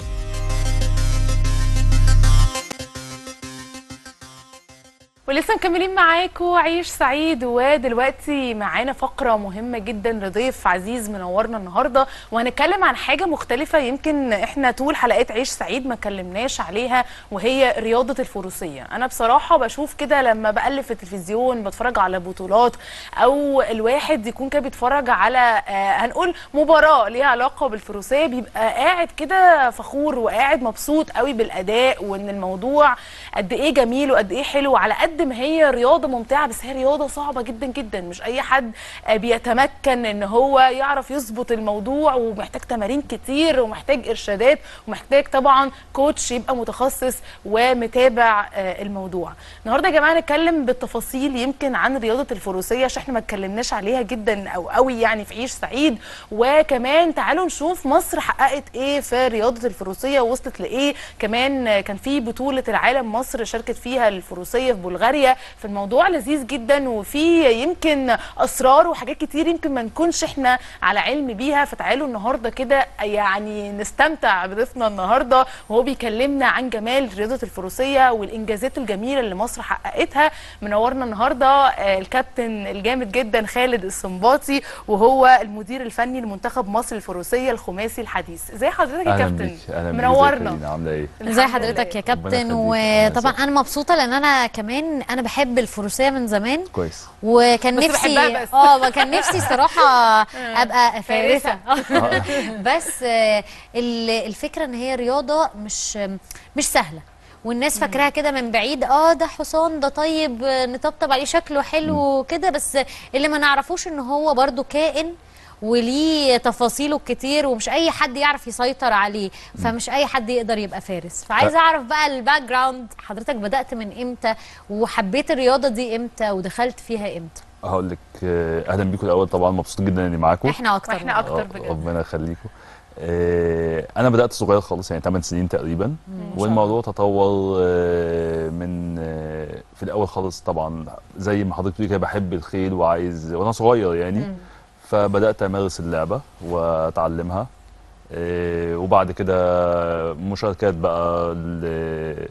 ولسه مكملين معاكم عيش سعيد ودلوقتي معانا فقره مهمه جدا لضيف عزيز منورنا النهارده وهنتكلم عن حاجه مختلفه يمكن احنا طول حلقات عيش سعيد ما اتكلمناش عليها وهي رياضه الفروسيه انا بصراحه بشوف كده لما بقلب في التلفزيون بتفرج على بطولات او الواحد يكون كده بيتفرج على آه هنقول مباراه ليها علاقه بالفروسيه بيبقى قاعد كده فخور وقاعد مبسوط قوي بالاداء وان الموضوع قد ايه جميل وقد ايه حلو على قد ما هي رياضه ممتعه بس هي رياضه صعبه جدا جدا مش اي حد آه، بيتمكن ان هو يعرف يظبط الموضوع ومحتاج تمارين كتير ومحتاج ارشادات ومحتاج طبعا كوتش يبقى متخصص ومتابع آه، الموضوع النهارده يا جماعه نتكلم بالتفاصيل يمكن عن رياضه الفروسيه عشان احنا ما اتكلمناش عليها جدا او قوي يعني في عيش سعيد وكمان تعالوا نشوف مصر حققت ايه في رياضه الفروسيه ووصلت لايه كمان آه، كان في بطوله العالم مصر شاركت فيها الفروسيه في بلغاريا فالموضوع لذيذ جدا وفي يمكن اسرار وحاجات كتير يمكن ما نكونش احنا على علم بيها فتعالوا النهارده كده يعني نستمتع بضيفنا النهارده وهو بيكلمنا عن جمال رياضه الفروسيه والانجازات الجميله اللي مصر حققتها منورنا النهارده آه، الكابتن الجامد جدا خالد السنباطي وهو المدير الفني لمنتخب مصر الفروسيه الخماسي الحديث ازي حضرتك يا اهلا كابتن بيك اهلا بيك منورنا ازيك يا عامله ايه ازي حضرتك يا كابتن ربنا يخليك. وطبعا انا مبسوطه لان انا كمان انا بحب الفروسيه من زمان كويس وكان بس نفسي بحبها بس. اه كان نفسي صراحه ابقى فارسه آه. بس آه، ال- الفكره ان هي رياضه مش مش سهله والناس فاكراها كده من بعيد اه ده حصان ده طيب آه، نطبطب عليه شكله حلو كده بس اللي ما نعرفوش ان هو برضو كائن وليه تفاصيله الكتير ومش اي حد يعرف يسيطر عليه فمش اي حد يقدر يبقى فارس فعايزه اعرف بقى الباك جراوند حضرتك بدات من امتى وحبيت الرياضه دي امتى ودخلت فيها امتى هقول لك آه، اهلا بيكم الاول طبعا مبسوط جدا اني معاكم احنا اكتر واحنا اكتر آه، بجد ربنا يخليكم آه، انا بدات صغير خالص يعني 8 سنين تقريبا والموضوع تطور آه، من آه، في الاول خالص طبعا زي ما حضرتك بتقولي كده بحب الخيل وعايز وانا صغير يعني فبدات امارس اللعبه واتعلمها آه، وبعد كده مشاركات بقى ل-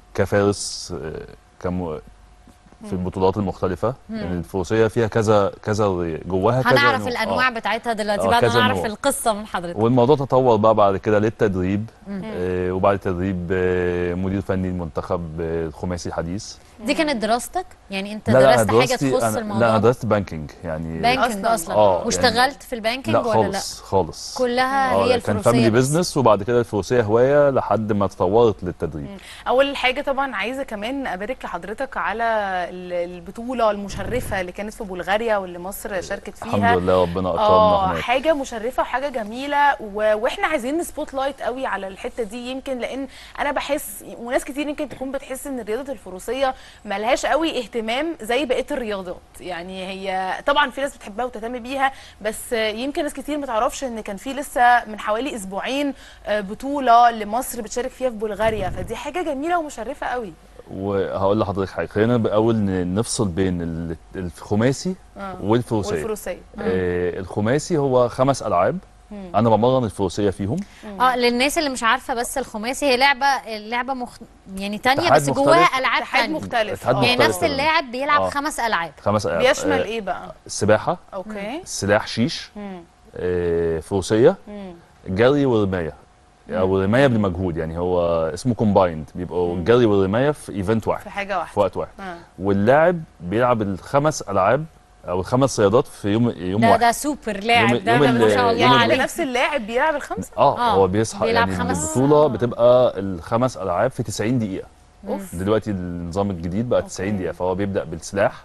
كفارس آه، كم في البطولات المختلفة لأن الفروسية فيها كذا كذا جواها كذا هنعرف نوع. الانواع آه. بتاعتها دلوقتي آه، بعد ما كذا نعرف نوع. القصه من حضرتك والموضوع تطور بقى بعد كده للتدريب آه وبعد التدريب آه مدير فني المنتخب آه الخماسي الحديث دي كانت دراستك يعني انت لا لا أنا درست حاجه دراستي- تخص أنا الموضوع لا أنا ده؟ درست بانكينج يعني بانكينج أصلاً. اصلا آه، يعني- واشتغلت في البانكينج لا ولا خالص خالص كلها آه، هي كان الفروسيه فاميلي بس. بيزنس وبعد كده الفروسية هواية لحد ما تطورت للتدريب اول حاجه طبعا عايزه كمان ابارك لحضرتك على ال- البطوله المشرفه اللي كانت في بلغاريا واللي مصر شاركت فيها الحمد لله ربنا أكرمنا اه هناك حاجه مشرفه وحاجه جميله و... واحنا عايزين نسبوت لايت قوي على الحته دي يمكن لان انا بحس وناس كتير يمكن تكون بتحس ان رياضه الفروسيه ملهاش قوي اهتمام زي بقيه الرياضات يعني هي طبعا في ناس بتحبها وتهتم بيها بس يمكن ناس كتير ما تعرفش ان كان في لسه من حوالي اسبوعين آه، بطوله لمصر بتشارك فيها في بلغاريا فدي حاجه جميله ومشرفه قوي وهقول لحضرتك حاجة خلينا بأول ن- نفصل بين ال- الخماسي آه. والفروسية والفروسيه آه الخماسي هو خمس ألعاب أنا بمرن الفروسية فيهم اه للناس اللي مش عارفه بس الخماسي هي لعبه اللعبه مخ... يعني تانية اتحاد بس مختلف. جواها العاب اتحاد تانية مختلف اتحاد آه. يعني مختلف نفس تماماً. اللاعب بيلعب آه. خمس العاب خمس ألعاب بيشمل آه، ايه بقى السباحة اوكي سلاح شيش مم. آه، فروسيه مم. جري ورمايه او رمايه بالمجهود يعني هو اسمه كومبايند بيبقوا الجري والرمايه في ايفنت واحد في حاجه في واحده وقت واحد آه. واللاعب بيلعب الخمس العاب او الخمس رياضات في يوم يوم ده واحد ده سوبر لاعب يوم- ده يوم ده ما ال- شاء يوم الله ال- يعني عليه نفس اللاعب بيلعب الخمسه اه آه، هو بيصحى بيلعب يعني خمس- البطوله بتبقى الخمس العاب في 90 دقيقه اوف دلوقتي النظام الجديد بقى 90 دقيقه فهو بيبدا بالسلاح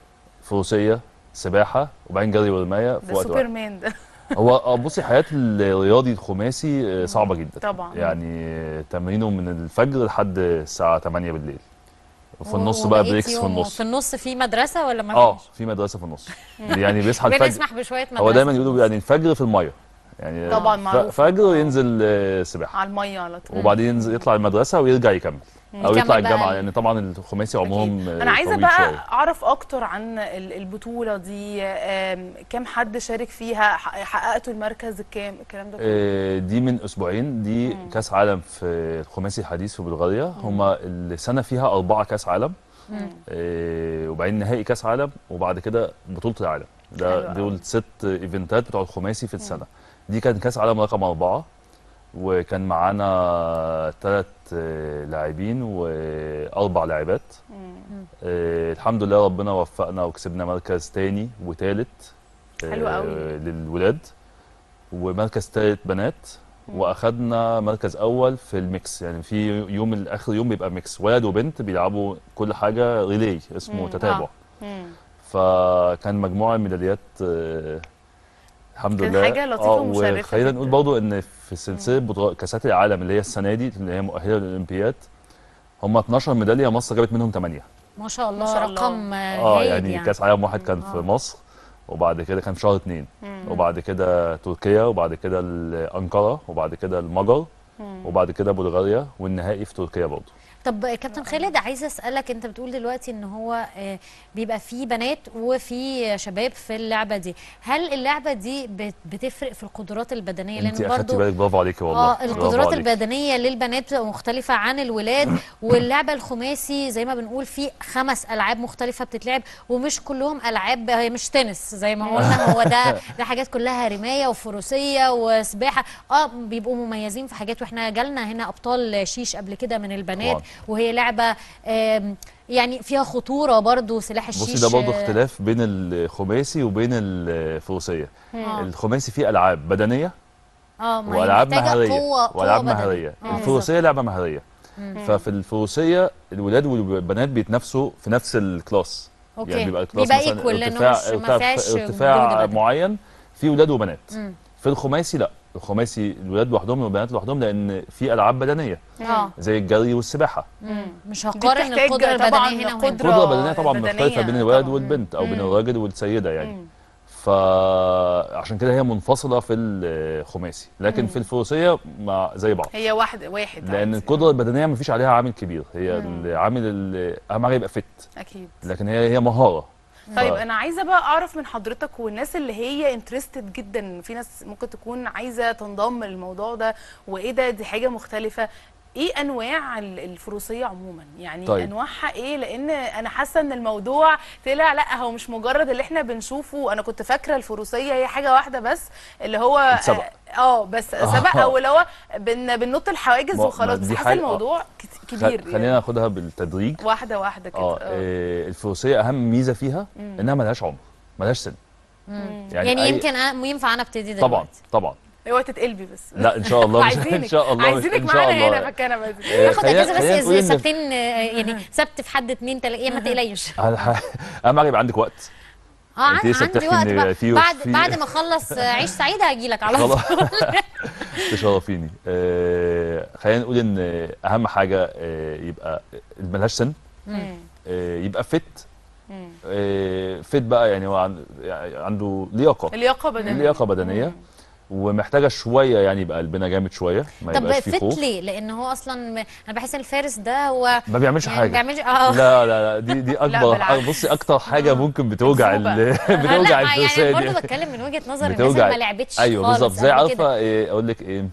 فروسيه سباحه وبعدين جري ورمايه في ده وقت واحد سوبرمان ده هو آه، بصي حياه الرياضي الخماسي آه، صعبه جدا طبعا يعني آه، تمرينه من الفجر لحد الساعه 8 بالليل وفي النص و- بقى وبقية بريكس في يومه النص في النص في مدرسه ولا ما اه فيش؟ في مدرسه في النص يعني بيصحى الفجر بنسمح بشويه مدرسه هو دايما يقولوا يعني الفجر في الميه يعني طبعاً ف- معروف. فجر ينزل آه، سباحه على الميه على طول وبعدين ينزل يطلع المدرسه ويرجع يكمل او يكمل يطلع بقى الجامعه ال- لان طبعا الخماسي عمرهم آه، انا عايزه طويل بقى شوية. اعرف اكتر عن ال- البطوله دي آم، كام حد شارك فيها ح- حققتوا المركز الكام الكلام ده كله آه، دي من اسبوعين دي كاس عالم في الخماسي الحديث في بلغاريا هما السنه فيها اربعه كاس عالم آه، وبعدين نهائي كاس عالم وبعد كده بطوله العالم حلو ده أوي. دول ست ايفنتات بتوع الخماسي في السنه دي كان كاس عالم رقم اربعه وكان معانا ثلاث لاعبين واربع لاعبات آه، الحمد لله ربنا وفقنا وكسبنا مركز تاني وتالت حلو قوي. للولاد ومركز تالت بنات واخدنا مركز اول في الميكس يعني في يوم الاخر يوم بيبقى ميكس ولد وبنت بيلعبوا كل حاجه ريلي اسمه مم. تتابع مم. فكان مجموعه ميداليات آه، الحمد كان لله حاجة لطيفة ومشرفة وخلينا جدا. نقول برضو ان في سلسله بطولات كاسات العالم اللي هي السنه دي اللي هي مؤهله للاولمبياد هم 12 ميداليه مصر جابت منهم 8 ما شاء الله ما شاء الله. رقم اه هايل يعني, يعني كاس عالم واحد كان في مصر وبعد كده كان في شهر اتنين وبعد كده تركيا وبعد كده ال- انقره وبعد كده المجر وبعد كده بلغاريا والنهائي في تركيا برضه طب كابتن خالد عايزه اسالك انت بتقول دلوقتي ان هو آه، بيبقى في بنات وفي شباب في اللعبه دي هل اللعبه دي بت- بتفرق في القدرات البدنيه انت لان اخدتي برضو بالك برافو عليكي والله اه برافو القدرات عليكي. البدنيه للبنات بتبقى مختلفه عن الولاد واللعبه الخماسي زي ما بنقول في خمس العاب مختلفه بتتلعب ومش كلهم العاب هي مش تنس زي ما قلنا هو ده ده حاجات كلها رمايه وفروسيه وسباحه اه بيبقوا مميزين في حاجات واحنا جالنا هنا ابطال شيش قبل كده من البنات طبعاً. وهي لعبه آم، يعني فيها خطوره برضو سلاح الشيش بصي ده برضه آه، اختلاف بين الخماسي وبين الفروسيه آه. الخماسي فيه العاب بدنيه اه ما هي والعاب محتاجة مهاريه قوه قوة والعاب بدنية. مهاريه آه، الفروسيه لعبه مهاريه ففي الفروسيه الولاد والبنات بيتنافسوا في نفس الكلاس أوكي. يعني بيبقى الكلاس بيبقى مثلا equal لأنه ارتفاع مش- ما ارتفاع, فيهاش ارتفاع جهد بدني. معين في ولاد وبنات مم. في الخماسي لا الخماسي الولاد لوحدهم والبنات لوحدهم لان في العاب بدنيه اه زي الجري والسباحه مم. مش دي هقارن بتحتاج القدره طبعاً البدنيه هنا وهنا قدرة القدره البدنيه طبعا بدنية مختلفه بين الولد طبعاً. والبنت او بين مم. الراجل والسيده يعني مم. فعشان كده هي منفصله في الخماسي لكن في الفروسيه مع زي بعض هي واحد واحد لان عادي. القدره البدنيه ما فيش عليها عامل كبير هي العامل ال- اهم حاجه يبقى فت اكيد لكن هي هي مهاره طيب ف- انا عايزه بقى اعرف من حضرتك والناس اللي هي انترستد جدا في ناس ممكن تكون عايزه تنضم للموضوع ده وايه ده دي حاجه مختلفه ايه انواع ال- الفروسيه عموما يعني طيب. طيب. انواعها ايه لان انا حاسه ان الموضوع طلع لا هو مش مجرد اللي احنا بنشوفه انا كنت فاكره الفروسيه هي حاجه واحده بس اللي هو السبق. اه بس سبق او اللي هو بن بننط الحواجز ما- وخلاص ما بس دي حاسه حاجة- الموضوع كت- كبير خل- خلينا ناخدها بالتدريج واحده واحده كده اه آه، الفروسيه اهم ميزه فيها انها ملهاش عمر ملهاش سن يعني, يعني أي- يمكن أنا ينفع انا ابتدي دلوقتي طبعا طبعا اوعي تتقلبي بس لا ان شاء الله مش- عايزينك ان شاء الله مش- عايزينك ان شاء معانا هنا الله في الكنبه دي آه، ناخد خلينا- اجازه خلينا نقول بس إن سبتين آه، يعني سبت في حد اتنين تلاته ما تقلقيش أهم حاجة- اهم حاجه يبقى عندك وقت اه أنت عن- لسه عندي بتحكي وقت إن بقى في- بعد في- بعد ما اخلص آه، عيش سعيده هاجي لك على خلاص طول تشرفيني آه، خلينا نقول ان اهم حاجه آه، يبقى ملهاش سن مم. آه، يبقى فت مم. آه، فت بقى يعني هو عن- يعني عنده لياقه اللياقه بدنيه لياقه بدنيه ومحتاجه شويه يعني يبقى قلبنا جامد شويه ما طب يبقاش فيه فت خوف ليه؟ لان هو اصلا م- انا بحس ان الفارس ده هو ما بيعملش يعني حاجه ما بيعملش اه لا لا لا دي دي اكبر بالعكس. حاجه بصي اكتر حاجه ممكن بتوجع ال- لا بتوجع ما الفرسان يعني دي. برضه بتكلم من وجهه نظر الناس بتوجع اللي ما لعبتش ايوه خالص بالظبط زي قبل كده. عارفه إيه اقول لك ايه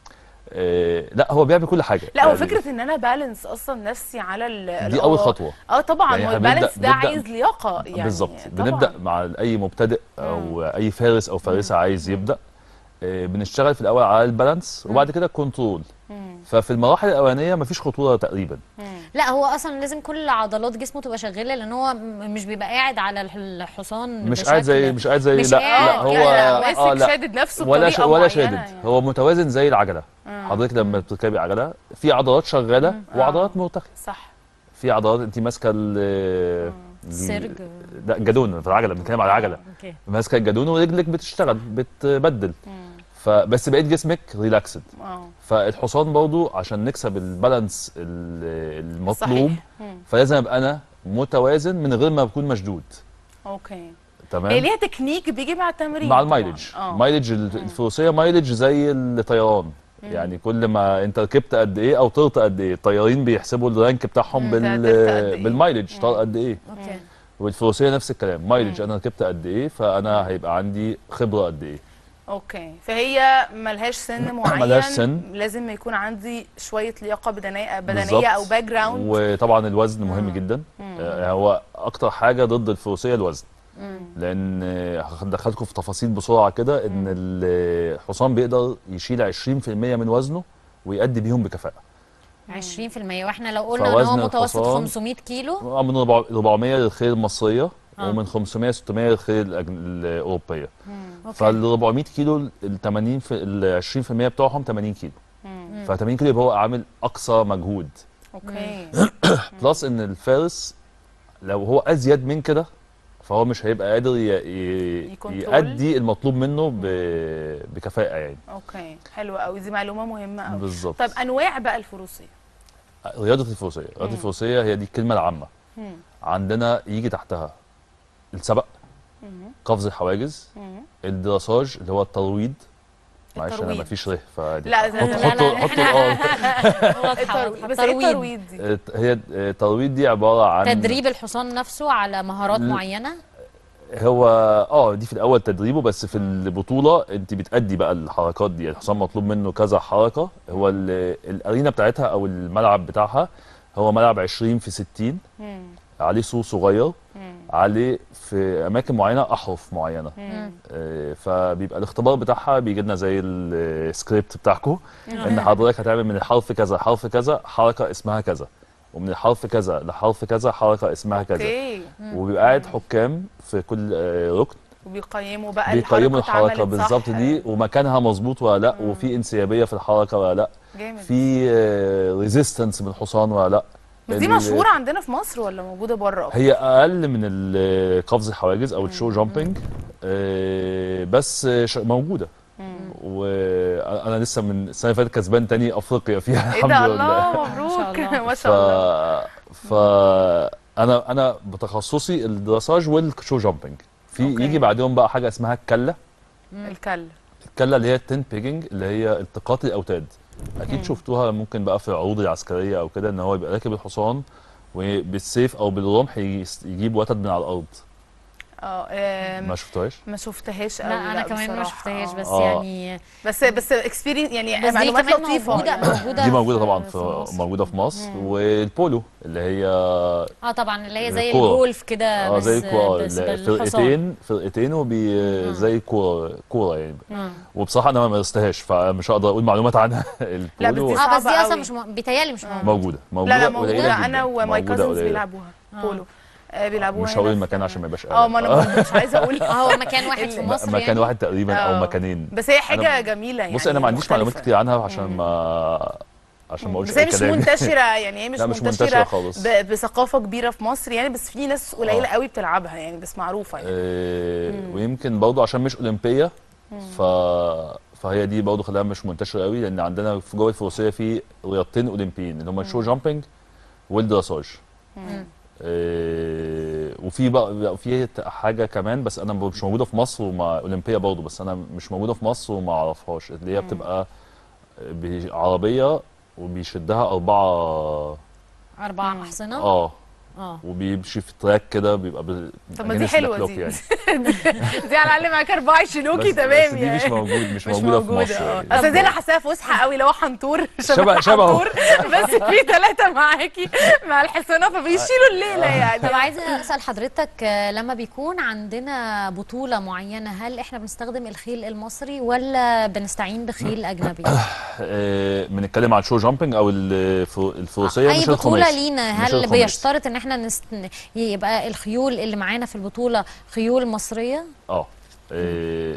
إيه لا هو بيعمل كل حاجه لا هو يعني فكره ان انا بالانس اصلا نفسي على ال دي اول خطوه اه طبعا يعني هو إحنا البالانس بنبدأ- ده بنبدأ- عايز لياقه يعني بالظبط طبعاً. بنبدا مع اي مبتدئ او اي فارس او فارسه عايز يبدا إيه بنشتغل في الاول على البالانس وبعد كده الكنترول ففي المراحل الاولانيه مفيش خطوره تقريبا لا هو اصلا لازم كل عضلات جسمه تبقى شغاله لان هو م- مش بيبقى قاعد على الح- الحصان مش قاعد زي بشكل- مش قاعد زي مش لا قاعد لا هو كده، ماسك اه لا شادد نفسه ولا بطريقه ش... ولا معينة شادد يعني. هو متوازن زي العجله حضرتك لما بتركبي عجله في عضلات شغاله وعضلات مرتخيه صح في عضلات انت ماسكه ال السرج. لا الجدون في العجله بنتكلم على العجله اوكي ماسكه الجدون ورجلك بتشتغل بتبدل فبس بقيت جسمك ريلاكسد اه فالحصان برضو عشان نكسب البالانس ال- المطلوب صحيح. مم. فلازم ابقى انا متوازن من غير ما اكون مشدود اوكي هي تمام ليها تكنيك بيجي مع التمرين مع طبعاً. المايلج اه مايلج ال- الفروسيه مايلج زي الطيران يعني كل ما انت ركبت قد ايه او طرت قد ايه الطيارين بيحسبوا الرانك بتاعهم مم. بال طرت قد إيه. بالمايلج طار قد ايه اوكي والفروسيه نفس الكلام مايلج انا ركبت قد ايه فانا هيبقى عندي خبره قد ايه اوكي فهي ملهاش سن معين ملهاش سن. لازم يكون عندي شويه لياقه بدنيه بدنيه بالظبط. او باك جراوند وطبعا الوزن مهم جدا آه، هو اكتر حاجه ضد الفروسيه الوزن لان آه، هدخلكم في تفاصيل بسرعه كده ان الحصان بيقدر يشيل 20% من وزنه ويؤدي بيهم بكفاءه 20% واحنا لو قلنا ان هو فوزن متوسط الحصان- 500 كيلو من 400 للخيل المصريه آه. ومن 500 600 للخيل الأجن- الاوروبيه أوكي. فال 400 كيلو ال 80 في ال 20% بتوعهم 80 كيلو ف 80 كيلو يبقى هو عامل اقصى مجهود اوكي بلس ان الفارس لو هو ازيد من كده فهو مش هيبقى قادر ي... ي... يكنترول. يأدي المطلوب منه ب... بكفاءة يعني اوكي حلو قوي دي معلومه مهمه قوي بالظبط طب انواع بقى الفروسيه رياضة الفروسية رياضة الفروسية هي دي الكلمة العامة مم. عندنا يجي تحتها السبق مم. قفز الحواجز مم. الدراساج اللي هو الترويض معلش انا الترويض. مفيش ره فدي لا، لا، حط- لا، حطوا لا، حطوا اه واضحه الترويض واضحة. بس ايه ترويض الترويض دي هي الترويض دي عبارة عن تدريب الحصان نفسه على مهارات ل- معينه هو اه دي في الاول تدريبه بس في البطوله انت بتأدي بقى الحركات دي الحصان مطلوب منه كذا حركه هو ال- الارينا بتاعتها او الملعب بتاعها هو ملعب 20 في 60 مم. عليه سور صغير مم. عليه في اماكن معينه احرف معينه مم. آه، فبيبقى الاختبار بتاعها بيجي لنا زي السكريبت بتاعكم ان حضرتك هتعمل من الحرف كذا حرف كذا حركه اسمها كذا ومن الحرف كذا لحرف كذا حركه اسمها كذا اوكي وبيبقى قاعد حكام في كل آه، ركن وبيقيموا بقى بيقيموا الحركة الحركه اتعملت صح. بالظبط دي ومكانها مظبوط ولا لا وفي انسيابيه في الحركه ولا لا جامد في ريزيستنس من الحصان ولا لا بس دي ال- مشهوره عندنا في مصر ولا موجوده بره هي اقل من ال- قفز الحواجز او الشو جامبنج آه، بس ش- موجوده وانا لسه من السنه اللي فاتت كسبان تاني افريقيا فيها ايه الحمد ده لله الله مبروك الله. ما ف شاء الله ف انا انا بتخصصي الدراساج والشو جامبنج في أوكي. يجي بعدهم بقى حاجه اسمها الكله الكل الكله اللي هي التن بيجنج اللي هي التقاط الاوتاد اكيد شفتوها ممكن بقى في العروض العسكريه او كده ان هو يبقى راكب الحصان وبالسيف او بالرمح يس- يجيب وتد من على الارض اه آم، ما شفتوهاش ما شفتهاش لا قوي انا كمان ما بصراحة. شفتهاش آه. بس آه. يعني بس بس اكسبيرينس يعني بس دي معلومات كمان لطيفه موجوده يعني. موجوده دي موجوده في- طبعا في في مصر. موجوده في مصر والبولو اللي هي اه طبعا اللي هي زي الكورة. الجولف كده اه بس زي الكوره بس ال- بالحصان فرقتين فرقتين وبي زي كوره كوره يعني وبصراحه انا ما مارستهاش فمش هقدر اقول معلومات عنها لا، بس البولو دي اه بس دي صعبة اصلا قوي. مش م... بيتهيألي مش موجوده موجوده موجوده لا لا قليلة موجوده جداً. انا وماي موجودة كازنز قليلة. بيلعبوها بولو آه، بيلعبوها مش هنا هقول في- المكان عشان ما يبقاش اه ما انا برضه مش عايزه اقول اه هو مكان واحد في ال- مصر مكان يعني واحد تقريبا او آه. مكانين بس هي حاجه أنا- جميله يعني بص انا ما عنديش معلومات مختلفة. كتير عنها عشان ما عشان ما اقولش بس هي أي مش كلام. منتشره يعني هي مش, لا، مش منتشره, منتشرة خالص. ب- بثقافه كبيره في مصر يعني بس في ناس قليله آه. قوي بتلعبها يعني بس معروفه يعني آه، ويمكن برضه عشان مش اولمبيه ف فهي دي برضه خلاها مش منتشره قوي لان عندنا في جوه الفروسيه في رياضتين اولمبيين اللي هم الشو جامبنج والدراساج آه، وفي بقى في حاجه كمان بس انا مش موجوده في مصر ومع اولمبيه برضه بس انا مش موجوده في مصر وما اعرفهاش اللي هي بتبقى بي- عربيه وبيشدها اربعه اربع احصنه اه اه وبيمشي في تراك كده بيبقى بال... طب ما دي أكنه حلوه سلاك دي يعني. دي على الاقل معاك اربعه يشيلوكي بس- تمام بس دي يعني مش موجود مش, موجوده, في مصر اه يعني. اصل دي انا حاساها فسحه قوي اللي هو حنطور شبه- شبهه. حنطور بس في ثلاثه معاكي مع الحصانه فبيشيلوا الليله يعني طب عايزه اسال حضرتك آه، لما بيكون عندنا بطوله معينه هل احنا بنستخدم الخيل المصري ولا بنستعين بخيل اجنبي آه، بنتكلم عن شو جامبنج او الف- الفروسيه اي مش بطوله الخماسي. لينا مش هل الخماسي. بيشترط ان احنا نست... يبقى الخيول اللي معانا في البطوله خيول مصريه اه آه،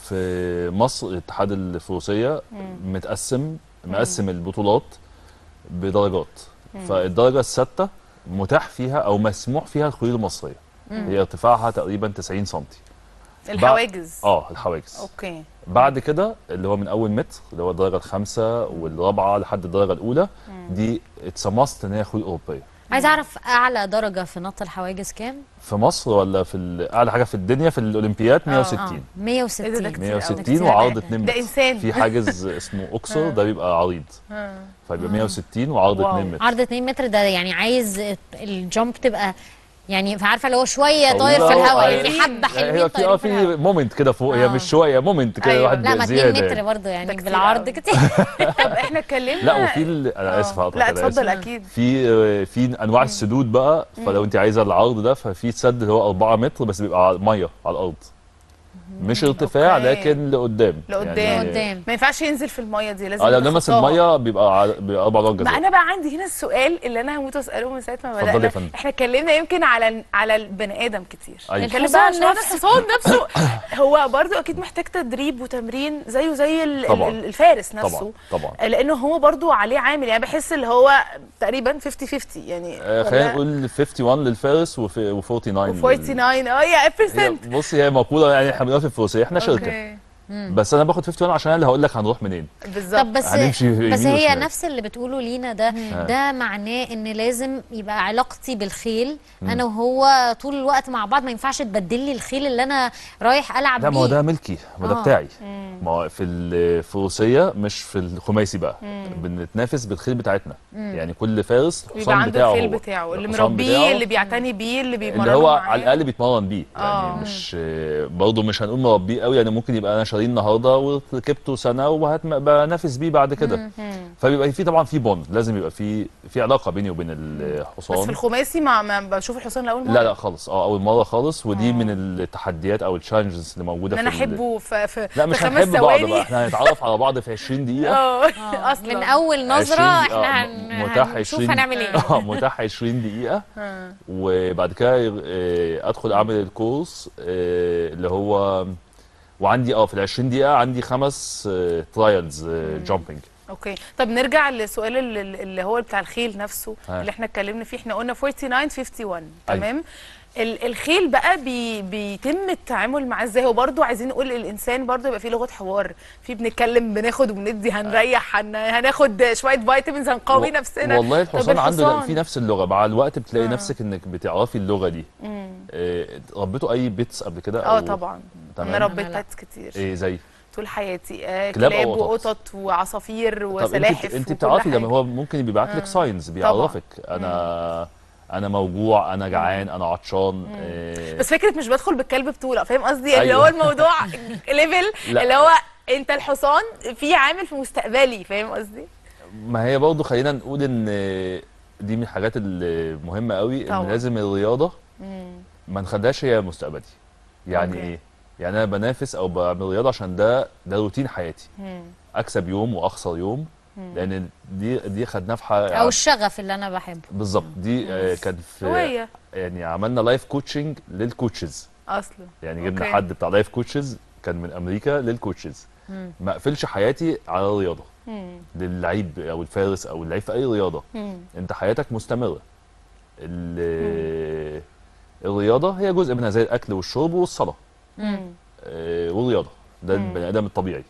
في مصر الاتحاد الفروسيه متقسم مقسم البطولات بدرجات فالدرجه السادسه متاح فيها او مسموح فيها الخيول المصريه هي ارتفاعها تقريبا 90 سم الحواجز اه الحواجز اوكي بعد كده اللي هو من اول متر اللي هو الدرجه الخامسه والرابعه لحد الدرجه الاولى دي اتسمست ان هي خيول اوروبيه عايزه اعرف اعلى درجه في نط الحواجز كام في مصر ولا في ال- اعلى حاجه في الدنيا في الاولمبياد 160 اه 160 إيه ده، ده كتير أوي. 160 كتير وعرض أوي. 2 ده متر إنسان. في حاجز اسمه اوكسر ده بيبقى عريض فيبقى 160 وعرض واو. 2 متر عرض 2 متر ده يعني عايز الجامب تبقى يعني عارفه اللي هو شويه طاير في طويلة الهواء و- يعني حبه هي حلوين في اه طايرين في في الهواء مومنت كده فوق هي آه. مش شويه مومنت كده أيوة. الواحد لا ما 2 زياده متر يعني. برضه يعني ده كتير بالعرض أوي. كتير طب احنا اتكلمنا لا وفي ال- انا آه. اسف هقطعك، لا أنا اتفضل آسف. اكيد في في انواع السدود بقى فلو انت عايزه العرض ده ففي سد اللي هو 4 متر بس بيبقى على ميه على الارض مش ارتفاع أوكي. لكن لقدام لقدام لقدام. ما ينفعش ينزل في الميه دي لازم اه لو يبقى لمس خطاها. الميه بيبقى على- بيبقى اربع ضربات ما جزاء انا بقى عندي هنا السؤال اللي انا هموت اساله من ساعه ما اتفضلي بدانا يا فندم. احنا اتكلمنا يمكن على على البني ادم كتير أيوة. نتكلم بقى الحصان عشان نفسه. الحصان نفسه هو برضو اكيد محتاج تدريب وتمرين زيه زي ال- طبعاً. ال- الفارس نفسه طبعا طبعا لانه هو برضو عليه عامل يعني بحس اللي هو تقريبا 50 50 يعني آه خلينا نقول 51 للفارس و49 49 اه يا percent بصي هي مقوله يعني احنا بنقول في الفروسيه احنا شركه اوكي بس انا باخد 51 عشان انا اللي هقول لك هنروح منين بالظبط طب بس هنمشي يمين بس هي وشمال. نفس اللي بتقوله لينا ده ده معناه ان لازم يبقى علاقتي بالخيل انا وهو طول الوقت مع بعض ما ينفعش تبدل لي الخيل اللي انا رايح العب لا ما هو بيه ده ملكي ما ده آه. بتاعي ما هو في الفروسيه مش في الخماسي بقى بنتنافس بالخيل بتاعتنا يعني كل فارس بيبقى الحصان عنده بتاعه الخيل هو. بتاعه اللي الحصان مربيه بتاعه اللي بيعتني بيه اللي بيمرنه اللي هو معاه. على الاقل بيتمرن بيه آه. يعني مش برضه مش هنقول مربيه قوي يعني ممكن يبقى انا شاريه النهارده وركبته سنه وبنافس بيه بعد كده فبيبقى في طبعا في بوند لازم يبقى في في علاقه بيني وبين الحصان بس في الخماسي ما, ما بشوف الحصان لاول مره لا لا خالص اه اول مره خالص ودي من التحديات او التشالنجز اللي موجوده ان انا في ال- احبه في في لا مش في خمس هنحب بعض بقى ثواني. احنا هنتعرف على بعض في 20 دقيقه اه اصلا من اول نظره 20 احنا آه، هن... متاح هنشوف 20 هنعمل ايه اه متاح 20 دقيقه وبعد كده آه، ادخل اعمل الكورس آه، اللي هو وعندي اه في ال 20 دقيقه عندي خمس ترايلز جامبنج اوكي طب نرجع للسؤال اللي, اللي هو بتاع الخيل نفسه ها. اللي احنا اتكلمنا فيه احنا قلنا 49 51 تمام ال- الخيل بقى بي بيتم التعامل معاه ازاي هو برضه عايزين نقول الانسان برضه يبقى فيه لغه حوار في بنتكلم بناخد وبندي هنريح هن هناخد شويه فيتامينز هنقوي و- نفسنا والله طب الحصان عنده لا، الحصان؟ في نفس اللغه مع الوقت بتلاقي آه. نفسك انك بتعرفي اللغه دي مم. إيه ربيتوا اي بيتس قبل كده اه أو- طبعا تمام. انا ربيت باتس كتير ايه زي طول حياتي آه كلاب كلاب أو قطط؟ وقطط وعصافير طب وسلاحف انت انت وكل بتعرفي لما حاجة. هو ممكن بيبعت لك آه. ساينز بيعرفك انا انا موجوع انا جعان انا عطشان إيه بس فكره مش بدخل بالكلب بطوله فاهم قصدي اللي أيوة. هو الموضوع ليفل لا. اللي هو انت الحصان في عامل في مستقبلي فاهم قصدي ما هي برضه خلينا نقول ان دي من الحاجات المهمه قوي ان طبعا. لازم الرياضه مم. ما نخليهاش هي مستقبلي يعني أوكي. ايه يعني انا بنافس او بعمل رياضه عشان ده ده روتين حياتي مم. اكسب يوم واخسر يوم مم. لان دي دي خدناها في او حق الشغف اللي انا بحبه بالظبط دي آه، كان في هواية. يعني عملنا لايف كوتشنج للكوتشز اصلا يعني جبنا أوكي. حد بتاع لايف كوتشز كان من امريكا للكوتشز مم. ما اقفلش حياتي على الرياضه مم. للعيب او الفارس او اللعيب في اي رياضه مم. انت حياتك مستمره ال- الرياضه هي جزء منها زي الاكل والشرب والصلاه مم. آه، والرياضه ده مم. البني ادم الطبيعي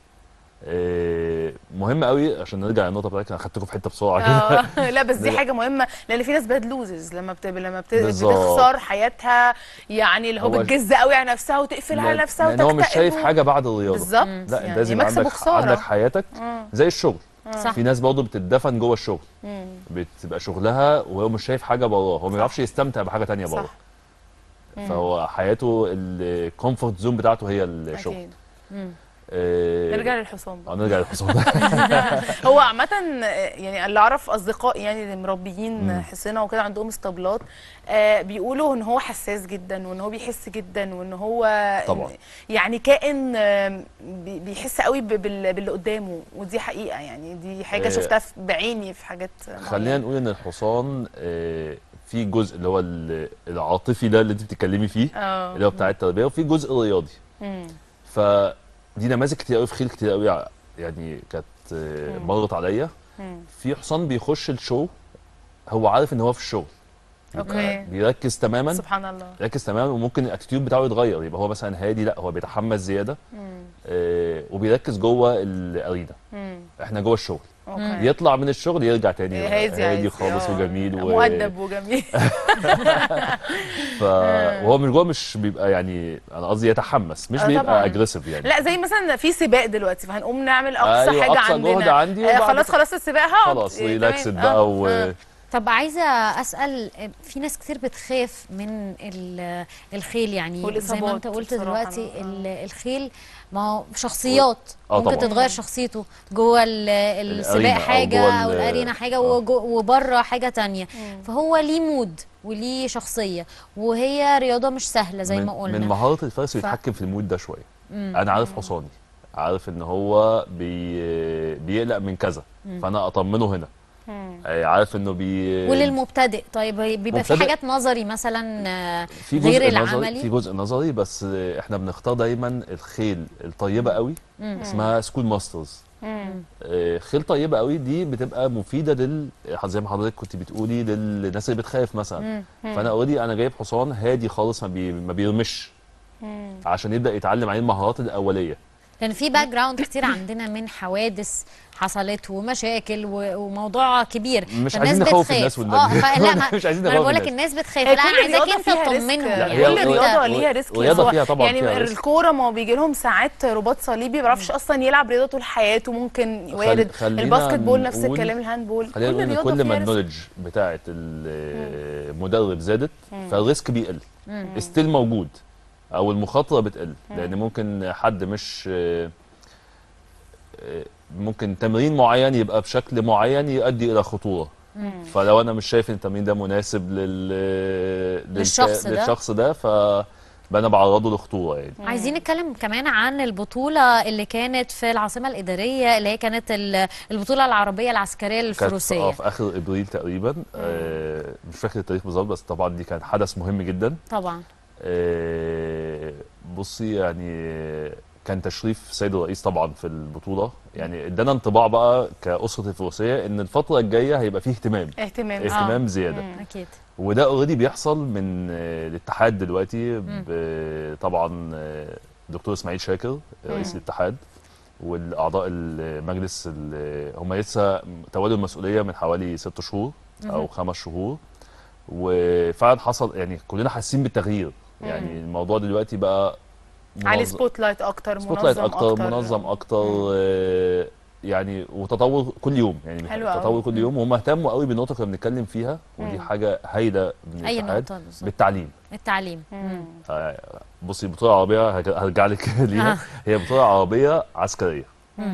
آه، مهم قوي عشان نرجع للنقطه بتاعتك انا خدتكم في حته بسرعه كده اه لا بس دي نرجع- حاجه مهمه لان في ناس باد لوزز لما بت... لما بت... بالظبط. بتخسر حياتها يعني اللي هو هو- بتجز قوي على نفسها وتقفل على لأن- نفسها لان هو مش وتكتئب شايف و- حاجه بعد الرياضه بالظبط لا يعني انت لازم مكسب عندك وخسارة. عندك حياتك مم. زي الشغل صح. في ناس برضه بتتدفن جوه الشغل مم. بتبقى شغلها وهو مش شايف حاجه براه هو ما بيعرفش يستمتع بحاجه تانية صح. براه مم. فهو حياته الكومفورت زون بتاعته هي الشغل اكيد مم. آه، نرجع للحصان بقى اه نرجع للحصان هو عامة يعني اللي اعرف اصدقاء يعني اللي مربيين مم. حصينة وكده عندهم اسطبلات آه بيقولوا ان هو حساس جدا وان هو بيحس جدا وان هو طبعا. يعني كائن آم، بي- بيحس قوي ب- بال- باللي قدامه ودي حقيقة يعني دي حاجة آه، شفتها في- بعيني في حاجات خلينا نقول ان الحصان آه، في جزء اللي هو ال- العاطفي ده اللي انت بتتكلمي فيه اه. اللي هو بتاع التربيه وفي جزء رياضي مم. فدي نماذج كتير قوي في خيل كتير قوي ع- يعني كانت آه، مم. مرت عليا مم. في حصان بيخش الشو هو عارف ان هو في الشغل اوكي بيركز تماما سبحان الله يركز تماما وممكن الاتيتيود بتاعه يتغير يبقى هو مثلا هادي لا هو بيتحمس زياده مم. آه، وبيركز جوه الارينا مم. احنا جوه الشغل اوكي يطلع من الشغل يرجع تاني هادي هادي عايز- خالص اه. وجميل و... مؤدب وجميل ف... وهو من جوه مش بيبقى يعني انا قصدي يتحمس مش آه بيبقى طبعاً. اجريسيف يعني لا زي مثلا في سباق دلوقتي فهنقوم نعمل اقصى أيوة، حاجه أقصى عندنا جهد عندي آه وبعد خلاص كده- خلاص السباق هقعد خلاص آه، ريلاكسد تمام. بقى آه، و... آه. طب عايزه اسال في ناس كتير بتخاف من ال- الخيل يعني زي ما والإصابات انت قلت بصراحة دلوقتي أنا- ال- الخيل ما هو شخصيات آه ممكن طبعاً. تتغير شخصيته جوه ال- السباق الأرينا أو حاجه جوه او ال- الارينا حاجه وجو- وبره حاجه تانية فهو ليه مود وليه شخصيه وهي رياضه مش سهله زي من, ما قلنا من مهاره الفارس ف- يتحكم في المود ده شويه مم. انا عارف حصاني عارف ان هو بي... بيقلق من كذا مم. فانا اطمنه هنا آه، عارف انه بي وللمبتدئ طيب بيبقى في مبتدئ. حاجات نظري مثلا آه، في جزء غير نظري العملي في جزء نظري بس آه، احنا بنختار دايما الخيل الطيبه قوي مم. اسمها سكول ماسترز مم. آه، خيل طيبه قوي دي بتبقى مفيده لل زي ما حضرتك كنت بتقولي للناس اللي بتخاف مثلا مم. مم. فانا اوريدي انا جايب حصان هادي خالص ما, بي... ما بيرمش مم. عشان يبدا يتعلم عليه المهارات الاوليه لان في باك جراوند كتير عندنا من حوادث حصلت ومشاكل و- وموضوع كبير مش فالناس عايزين نخوف بتخاف. الناس والنبي. اه فلا ما مش عايزين ما انا نخوف بقول لك الناس. الناس بتخاف هي لا انا كل عايزاك رياضة انت فيها ريسك. تطمنهم لا، يعني هي كل انت- رياضه و- ليها ريسك رياضة هو فيها طبعاً يعني فيها ريسك. الكوره ما هو بيجي لهم ساعات رباط صليبي ما بيعرفش اصلا يلعب رياضه طول حياته ممكن وارد خلينا الباسكت بول نفس نقول- الكلام الهاند خلينا نقول ان رياضة كل فيها ما ريسك. النولج بتاعه المدرب زادت مم. فالريسك بيقل مم. ستيل موجود او المخاطره بتقل لان ممكن حد مش آه، آه، ممكن تمرين معين يبقى بشكل معين يؤدي الى خطوره مم. فلو انا مش شايف ان التمرين ده مناسب لل للك- للشخص ده. للشخص ده فانا بعرضه لخطوره يعني عايزين نتكلم كمان عن البطولة اللي كانت في العاصمة الإدارية اللي هي كانت ال- البطولة العربية العسكرية كانت في, الفروسية آه، في اخر ابريل تقريبا آه مش فاكر التاريخ بالظبط بس طبعا دي كان حدث مهم جدا طبعا آه، بصي يعني كان تشريف السيد الرئيس طبعا في البطوله يعني ادانا انطباع بقى كاسره الفروسيه ان الفتره الجايه هيبقى فيه اهتمام اهتمام اهتمام آه. زياده مم. اكيد وده اوريدي بيحصل من آه، الاتحاد دلوقتي ب- طبعا آه، دكتور اسماعيل شاكر رئيس مم. الاتحاد والاعضاء المجلس ال- هم لسه تولوا المسؤوليه من حوالي ست شهور او مهم. خمس شهور وفعلا حصل يعني كلنا حاسين بالتغيير يعني الموضوع دلوقتي بقى عليه منظم- سبوت لايت اكتر سبوت لايت منظم اكتر, اكتر منظم اكتر آه، يعني وتطور كل يوم يعني حلو أوي. تطور كل يوم وهم اهتموا قوي بالنقطه اللي كنا بنتكلم فيها ودي مم. حاجه هايله من أي الاتحاد نقطة بالظبط؟ بالتعليم التعليم مم. آه، بصي البطوله العربيه هرج- هرجع لك ليها آه. هي بطوله عربيه عسكريه مم.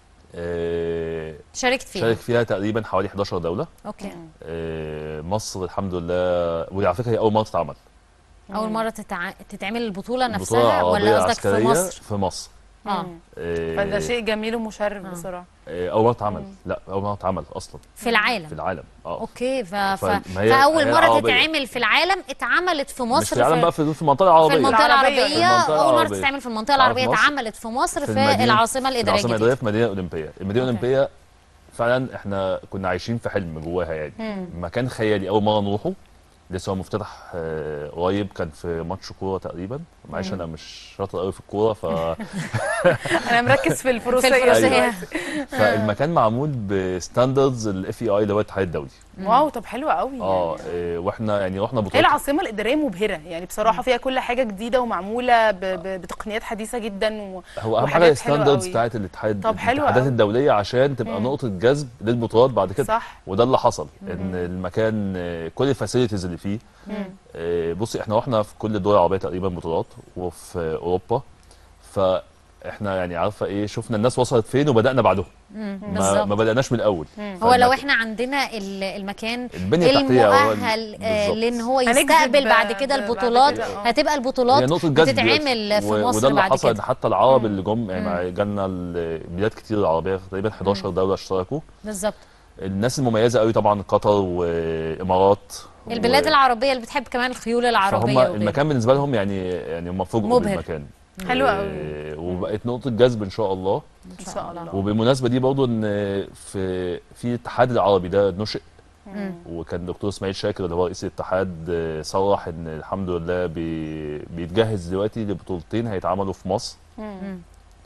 آه، شاركت فيها. شارك فيها تقريبا حوالي 11 دوله اوكي آه، مصر الحمد لله وعلى فكره هي اول مره تتعمل اول مره تتع... تتعمل البطوله البطوله نفسها العربيه ولا قصدك في عسكريه مصر في مصر اه آه، فده شيء جميل ومشرف بصراحه آه، اول مره تتعمل لا اول مره تتعمل اصلا في العالم في العالم اه اوكي ف... ف... فما هي- فاول هي مره عربية. تتعمل في العالم اتعملت في مش مصر في العالم بقى في في المنطقه العربيه في المنطقه العربية. العربيه في المنطقة اول مره العربية. تتعمل في المنطقه آه، في العربيه مصر. اتعملت في مصر في, المدينة- العاصمه في الاداريه العاصمه الاداريه الجديده في المدينه الاولمبيه المدينه الاولمبيه فعلا احنا كنا عايشين في حلم جواها يعني مم. مكان خيالي اول مره نروحه لسه هو مفتتح آه، قريب كان في ماتش كوره تقريبا معلش مم. انا مش شاطر قوي في الكوره ف انا مركز في الفروسيه في الفروسية. دلوقتي. فالمكان معمول بستاندردز الاف اي اي اللي هو الاتحاد الدولي واو طب حلو قوي اه آه، واحنا يعني رحنا هي بطوله العاصمه الاداريه مبهره يعني بصراحه فيها كل حاجه جديده ومعموله ب... ب... بتقنيات حديثه جدا و... هو اهم حاجه وحاجات حلوة الستاندردز قوي. بتاعت الاتحاد طب حلو الاتحادات قوي. الدوليه عشان تبقى مم. نقطه جذب للبطولات بعد كده صح. وده اللي حصل ان المكان آه، كل الفاسيلتيز اللي فيه مم. آه، بصي احنا رحنا في كل الدول العربيه تقريبا بطولات وفي آه، اوروبا فاحنا يعني عارفه ايه شفنا الناس وصلت فين وبدانا بعدهم مم، ما, بالظبط. ما بداناش من الاول هو لو فالمك- احنا عندنا ال- المكان البنية التحتية هو ال- المؤهل آه، بالظبط. لان هو هنجذب يستقبل بعد ب- كده بعد البطولات كده، آه. هتبقى البطولات هي نقطة جذب بتتعمل دلوقتي. في و- مصر وده اللي بعد حصل كده ان حتى العرب اللي جم يعني مع- جالنا ال- بلاد كتير عربيه تقريبا 11 دوله اشتركوا بالظبط الناس المميزه قوي طبعا قطر وامارات البلاد و- العربيه اللي بتحب كمان الخيول العربيه فهم وكده. المكان بالنسبه لهم يعني يعني هم فوجئوا مبهر. بالمكان حلو و- قوي. وبقت نقطه جذب ان شاء الله ان شاء الله وبالمناسبه دي برضو ان في في الاتحاد العربي ده نشئ مم. وكان دكتور اسماعيل شاكر اللي هو رئيس الاتحاد آه، صرح ان الحمد لله بي بيتجهز دلوقتي لبطولتين هيتعملوا في مصر مم.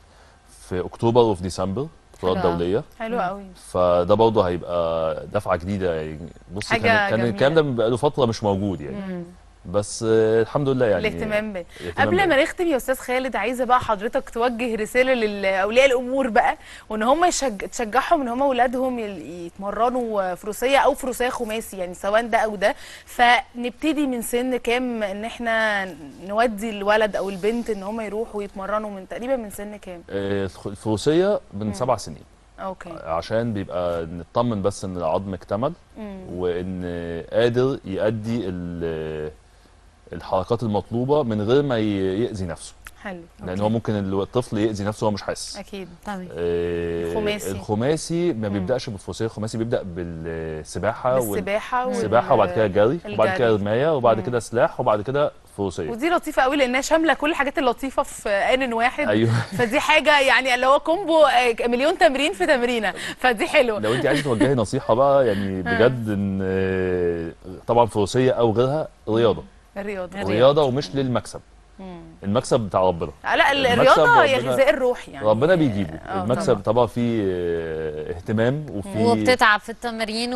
في اكتوبر وفي ديسمبر بطولات حلو أوي. دوليه حلو قوي فده برضه هيبقى دفعه جديده يعني بصي حاجة كان كان جميلة. الكلام ده بقى له فتره مش موجود يعني مم. بس آه، الحمد لله يعني الاهتمام به الاهتمام قبل بيه. ما نختم يا استاذ خالد عايزه بقى حضرتك توجه رساله لاولياء الامور بقى وان هم يشج... تشجعهم ان هم اولادهم يل- يتمرنوا فروسيه او فروسيه خماسي يعني سواء ده او ده فنبتدي من سن كام ان احنا نودي الولد او البنت ان هم يروحوا يتمرنوا من تقريبا من سن كام آه، الفروسيه من سبع سنين اوكي عشان بيبقى نطمن بس ان العظم اكتمل مم. وان قادر يؤدي ال- الحركات المطلوبه من غير ما ي- يأذي نفسه حلو لان أوكي. هو ممكن الطفل يأذي نفسه وهو مش حاسس اكيد تمام آه، الخماسي. الخماسي ما بيبداش بالفروسيه الخماسي بيبدا بالسباحه وال- بالسباحه وال- سباحه وبعد كده جري وبعد كده الجري. رمايه وبعد مم. كده سلاح وبعد كده فروسيه ودي لطيفه قوي لانها شامله كل الحاجات اللطيفه في ان واحد ايوه فدي حاجه يعني اللي هو كومبو آه، مليون تمرين في تمرينه فدي حلوه لو انت عايزه توجهي نصيحه بقى يعني بجد ان آه، طبعا فروسيه او غيرها رياضه الرياضه رياضه ومش للمكسب المكسب بتاع ربنا آه، لا ال- المكسب الرياضه هي ربنا- غذاء الروح يعني ربنا بيجيبه آه، المكسب طبعاً. طبعا فيه آه، اهتمام وفي وبتتعب في التمارين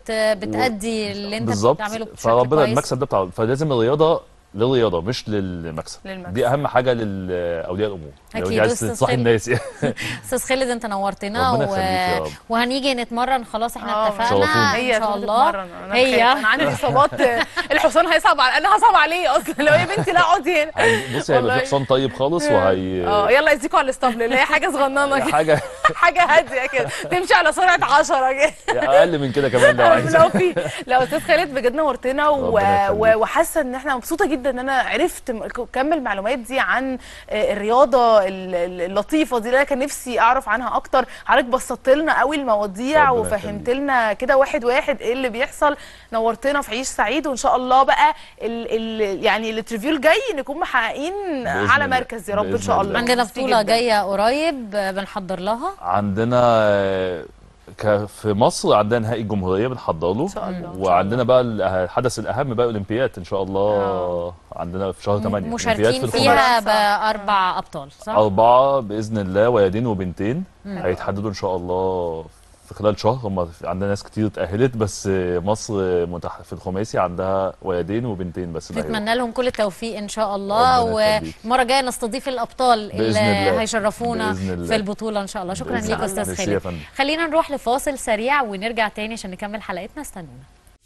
وبتأدي اللي انت بالظبط بتعمله بشكل فربنا كويس المكسب ده بتاع فلازم الرياضه للرياضه مش للمكسب للمكسب. دي اهم حاجه لاولياء الامور لو أكيد، انت عايز أستاذ تنصحي خالد. الناس يعني استاذ خالد انت نورتنا ربنا و... يخليك يا رب. وهنيجي نتمرن خلاص احنا آه، اتفقنا شرفونا. هي ان شاء تروح الله تتمرن. أنا هي خايفة. انا عندي اصابات آه، الحصان هيصعب على انا هصعب عليه اصلا لو يا بنتي لا اقعدي هنا هي- بصي هيبقى والله. في حصان طيب خالص وهي اه يلا يديكوا على الاسطبل اللي هي حاجه صغننه كده حاجه حاجه هاديه كده تمشي على سرعه 10 كده اقل من كده كمان لو عايز لو في لو استاذ خالد بجد نورتنا و... ربنا يخليك. و... وحاسه ان احنا مبسوطه جدا جدا ان انا عرفت م- ك- كم المعلومات دي عن آه، الرياضه ال- ال- اللطيفه دي اللي انا كان نفسي اعرف عنها اكتر حضرتك بسطت لنا قوي المواضيع ربنا وفهمت لنا كده واحد واحد ايه اللي بيحصل نورتنا في عيش سعيد وان شاء الله بقى ال ال يعني الانترفيو الجاي نكون محققين على الله. مركز يا رب ان بإذن شاء الله. الله عندنا ميرسي بطوله جداً. جايه قريب آه، بنحضر لها عندنا آه، ك- في مصر عندنا نهائي الجمهوريه بنحضر له ان شاء الله وعندنا بقى الحدث الاهم بقى الاولمبياد ان شاء الله عندنا في شهر 8 مشاركين فيها باربع ابطال صح؟ أربعة بإذن الله ولدين وبنتين هيتحددوا إن شاء الله في خلال شهر هم عندنا ناس كتير اتأهلت بس مصر متح في الخماسي عندها ولدين وبنتين بس اللي هيروحوا. نتمنى لهم كل التوفيق ان شاء الله ربنا يخليك. والمره الجايه نستضيف الابطال بإذن اللي الله. هيشرفونا بإذن الله. في البطوله ان شاء الله شكرا بإذن ليك الله. استاذ ميرسي يا خالد فندم. خلينا نروح لفاصل سريع ونرجع تاني عشان نكمل حلقتنا استنونا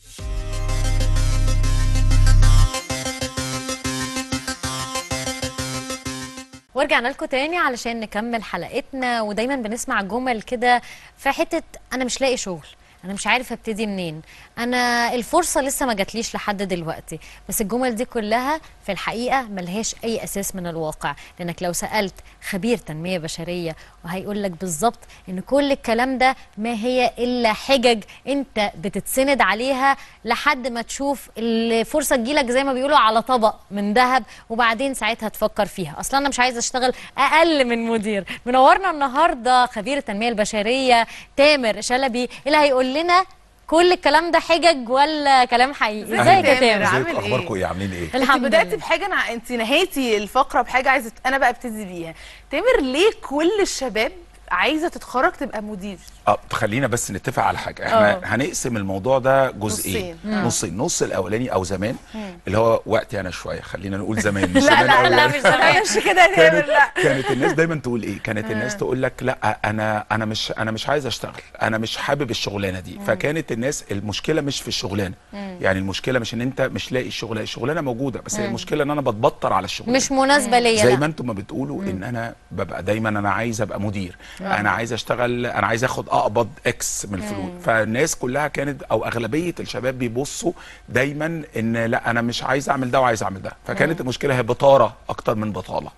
ورجعنا لكم تاني علشان نكمل حلقتنا ودايما بنسمع جمل كده في حته انا مش لاقي شغل انا مش عارف ابتدي منين انا الفرصه لسه ما جاتليش لحد دلوقتي بس الجمل دي كلها في الحقيقه ملهاش اي اساس من الواقع لانك لو سالت خبير تنميه بشريه وهيقول لك بالظبط ان كل الكلام ده ما هي الا حجج انت بتتسند عليها لحد ما تشوف الفرصه تجيلك زي ما بيقولوا على طبق من ذهب وبعدين ساعتها تفكر فيها اصلا انا مش عايزه اشتغل اقل من مدير منورنا النهارده خبير التنميه البشريه تامر شلبي اللي هيقول لنا كل الكلام ده حجج ولا كلام حقيقي ازيك يا تامر؟ تامر عامل ازيك إيه؟ اخباركم ايه عاملين ايه انت الحمد بدات لله. بحاجه انا انت نهيتي الفقره بحاجه عايزه انا بقى ابتدي بيها تامر ليه كل الشباب عايزه تتخرج تبقى مدير اه خلينا بس نتفق على حاجه احنا آه. هنقسم الموضوع ده جزئين نصين. نصين النص الاولاني او زمان اللي هو وقتي انا شويه خلينا نقول زمان مش لا زمان لا أوي لا يعني. مش زمان مش كده يا تامر كانت لا كانت الناس دايما تقول ايه كانت الناس تقول لك لا انا انا مش انا مش عايز اشتغل انا مش حابب الشغلانه دي فكانت الناس المشكله مش في الشغلانه يعني المشكله مش ان انت مش لاقي الشغلانه الشغلانه موجوده بس هي المشكله ان انا بتبطر على الشغلانه مش مناسبه ليا زي لا. ما انتم ما بتقولوا ان انا ببقى دايما انا عايز ابقى مدير انا عايز اشتغل انا عايز اخد اقبض اكس من الفلوس فالناس كلها كانت او اغلبيه الشباب بيبصوا دايما ان لا انا مش عايز اعمل ده وعايز اعمل ده فكانت المشكله هي بطاره اكتر من بطاله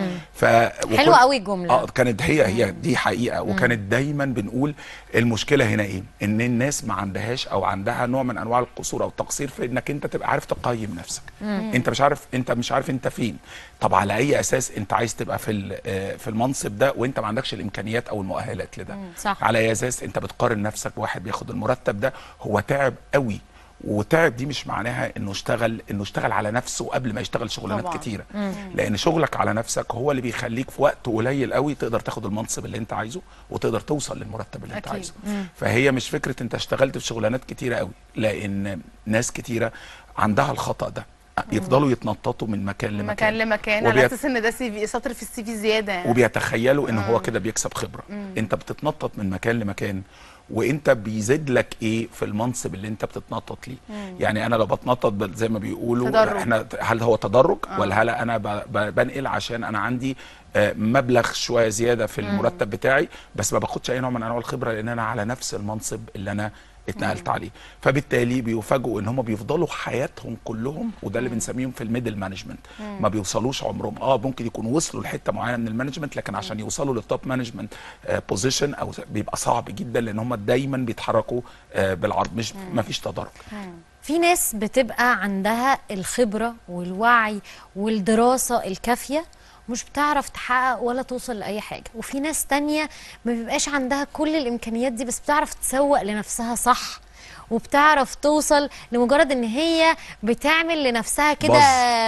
ف وكل- حلوه قوي الجمله اه كانت هي هي دي حقيقه وكانت دايما بنقول المشكله هنا ايه ان الناس ما عندهاش او عندها نوع من انواع القصور او التقصير في انك انت تبقى عارف تقيم نفسك انت مش عارف انت مش عارف انت فين طب على اي اساس انت عايز تبقى في ال- آه، في المنصب ده وانت ما عندكش الامكانيات او المؤهلات لده صح. على اي اساس انت بتقارن نفسك بواحد بياخد المرتب ده هو تعب قوي وتعب دي مش معناها انه اشتغل انه اشتغل على نفسه قبل ما يشتغل شغلانات طبعاً. كتيره لان شغلك على نفسك هو اللي بيخليك في وقت قليل قوي تقدر تاخد المنصب اللي انت عايزه وتقدر توصل للمرتب اللي انت أكيد. عايزه فهي مش فكره انت اشتغلت في شغلانات كتيره قوي لان ناس كتيره عندها الخطا ده يفضلوا يتنططوا من مكان من لمكان مكان لمكان على وبيت- اساس ان ده سي في سطر في السي في زياده يعني. وبيتخيلوا ان هو كده بيكسب خبره انت بتتنطط من مكان لمكان وانت بيزيد لك ايه في المنصب اللي انت بتتنطط ليه يعني انا لو بتنطط بال- زي ما بيقولوا تدرج. احنا هل هو تدرج ولا هل انا ب- ب- بنقل عشان انا عندي آه، مبلغ شويه زياده في المرتب بتاعي بس ما باخدش اي نوع من انواع الخبره لان انا على نفس المنصب اللي انا اتنقلت عليه فبالتالي بيفاجئوا ان هم بيفضلوا حياتهم كلهم وده اللي بنسميهم في الميدل مانجمنت ما بيوصلوش عمرهم اه ممكن يكونوا وصلوا لحته معينه من المانجمنت لكن عشان يوصلوا للتوب مانجمنت بوزيشن او بيبقى صعب جدا لان هم دايما بيتحركوا آه، بالعرض مش ما فيش تدرج في ناس بتبقى عندها الخبرة والوعي والدراسة الكافية مش بتعرف تحقق ولا توصل لأي حاجة وفي ناس تانية ما بيبقاش عندها كل الإمكانيات دي بس بتعرف تسوق لنفسها صح وبتعرف توصل لمجرد ان هي بتعمل لنفسها كده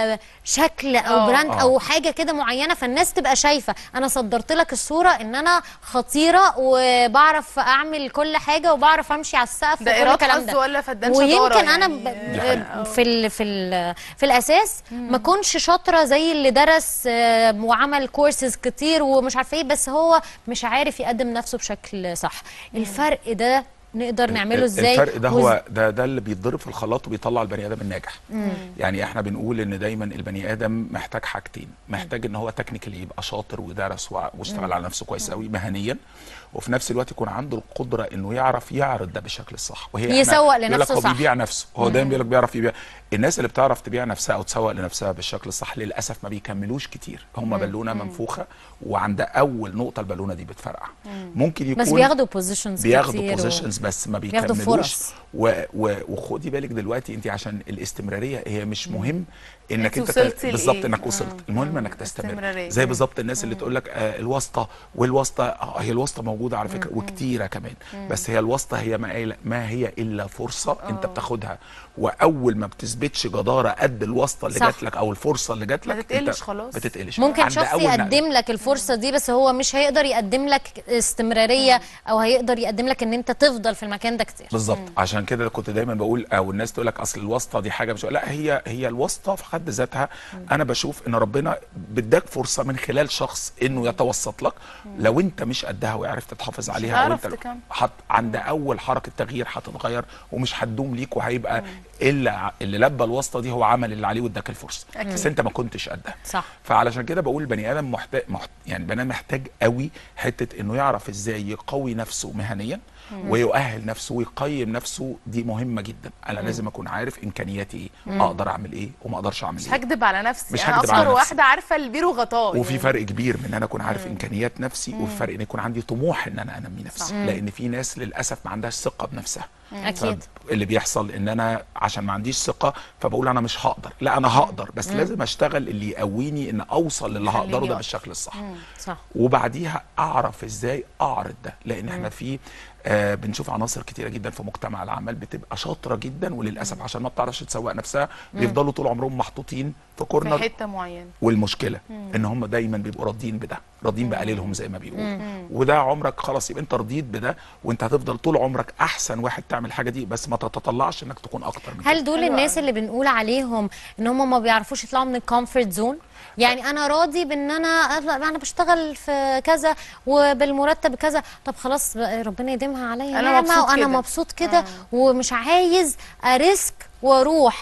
شكل او آه. براند آه. او حاجه كده معينه فالناس تبقى شايفه انا صدرت لك الصوره ان انا خطيره وبعرف اعمل كل حاجه وبعرف امشي على السقف ده وكل ايراد الكلام حظ ده ولا فدان شطاره ويمكن انا يعني. ب... حقيقة. ب... في ال... في ال... في الاساس ما كنش شاطره زي اللي درس آه، وعمل كورسز كتير ومش عارفه ايه بس هو مش عارف يقدم نفسه بشكل صح الفرق ده نقدر نعمله ال- ازاي الفرق ده وز- هو ده ده اللي بيتضرب في الخلاط وبيطلع البني ادم الناجح مم. يعني احنا بنقول ان دايما البني ادم محتاج حاجتين محتاج ان هو تكنيكالي يبقى شاطر ودرس وع- واشتغل مم. على نفسه كويس قوي مهنيا وفي نفس الوقت يكون عنده القدره انه يعرف يعرض ده بالشكل الصح وهي إحنا- يسوق يقول لك لنفسه هو صح. بيبيع نفسه هو مم. دايما بيقول لك بيعرف يبيع الناس اللي بتعرف تبيع نفسها او تسوق لنفسها بالشكل الصح للاسف ما بيكملوش كتير هم مم. بالونه مم. منفوخه وعند اول نقطه البالونه دي بتفرقع ممكن يكون بس بياخدوا بوزيشنز بياخدوا كتير و- بوزيشنز بس ما بياخدوا بيكملوش فرص. و... و... وخدي بالك دلوقتي انت عشان الاستمراريه هي مش مهم انك انت انت وصلتي بالظبط لإيه؟ انك وصلت مم. المهم انك تستمر استمرارية. زي مم. بالظبط الناس اللي تقول لك آه الواسطه والواسطه آه هي الواسطه موجوده على فكره وكتيره كمان مم. بس هي الواسطه هي ما, إلا- ما هي الا فرصه انت آه. بتاخدها واول ما بتثبتش جداره قد الواسطه اللي صح. جات لك او الفرصه اللي جات ما لك تتقلش انت خلاص. بتتقلش ممكن عند شخص أول نقلة. يقدم لك الفرصه دي بس هو مش هيقدر يقدم لك استمراريه او هيقدر يقدم لك ان انت تفضل في المكان ده كتير بالظبط عشان كده كنت دايما بقول او الناس تقول لك اصل الواسطه دي حاجه مش لا هي هي الواسطه في حد ذاتها انا بشوف ان ربنا بداك فرصه من خلال شخص انه يتوسط لك لو انت مش قدها وعرفت تحافظ عليها او هتعرف انت تكمل. حط عند اول حركه تغيير هتتغير ومش هتدوم ليك وهيبقى الا اللي لبى الواسطه دي هو عمل اللي عليه واداك الفرصه أكيد. بس انت ما كنتش قدها صح فعلشان كده بقول البني ادم محتاج محت... يعني البني ادم محتاج قوي حته انه يعرف ازاي يقوي نفسه مهنيا مم. ويؤهل نفسه ويقيم نفسه دي مهمه جدا انا مم. لازم اكون عارف امكانياتي ايه مم. اقدر اعمل ايه وما اقدرش اعمل مش ايه هكدب على نفسي مش انا هكدب على اكتر نفسي. واحده عارفه البير وغطاه وفي يعني. فرق كبير من ان انا اكون عارف امكانيات نفسي وفي فرق ان يكون عندي طموح ان انا انمي صح. نفسي مم. لان في ناس للاسف ما عندهاش ثقه بنفسها أكيد. اللي بيحصل ان انا عشان ما عنديش ثقه فبقول انا مش هقدر لا انا هقدر بس مم. لازم اشتغل اللي يقويني ان اوصل للي يخليني هقدره ده أقدر. بالشكل الصح صح وبعديها اعرف ازاي اعرض ده لان احنا في آه بنشوف عناصر كتيره جدا في مجتمع العمل بتبقى شاطره جدا وللاسف عشان ما بتعرفش تسوق نفسها مم. بيفضلوا طول عمرهم محطوطين في في كورنر حته معينه والمشكله مم. ان هم دايما بيبقوا راضيين بده راضيين بقليلهم زي ما بيقولوا مم. وده عمرك خلاص يبقى انت رضيت بده وانت هتفضل طول عمرك احسن واحد تعمل الحاجه دي بس ما تتطلعش انك تكون اكتر من هل دول الناس اللي بنقول عليهم ان هم ما بيعرفوش يطلعوا من الكومفورت زون يعني انا راضي بان انا انا بشتغل في كذا وبالمرتب كذا طب خلاص بقى ربنا يديمها عليا أنا نعمة مبسوط وانا كده. مبسوط كده ومش عايز اريسك واروح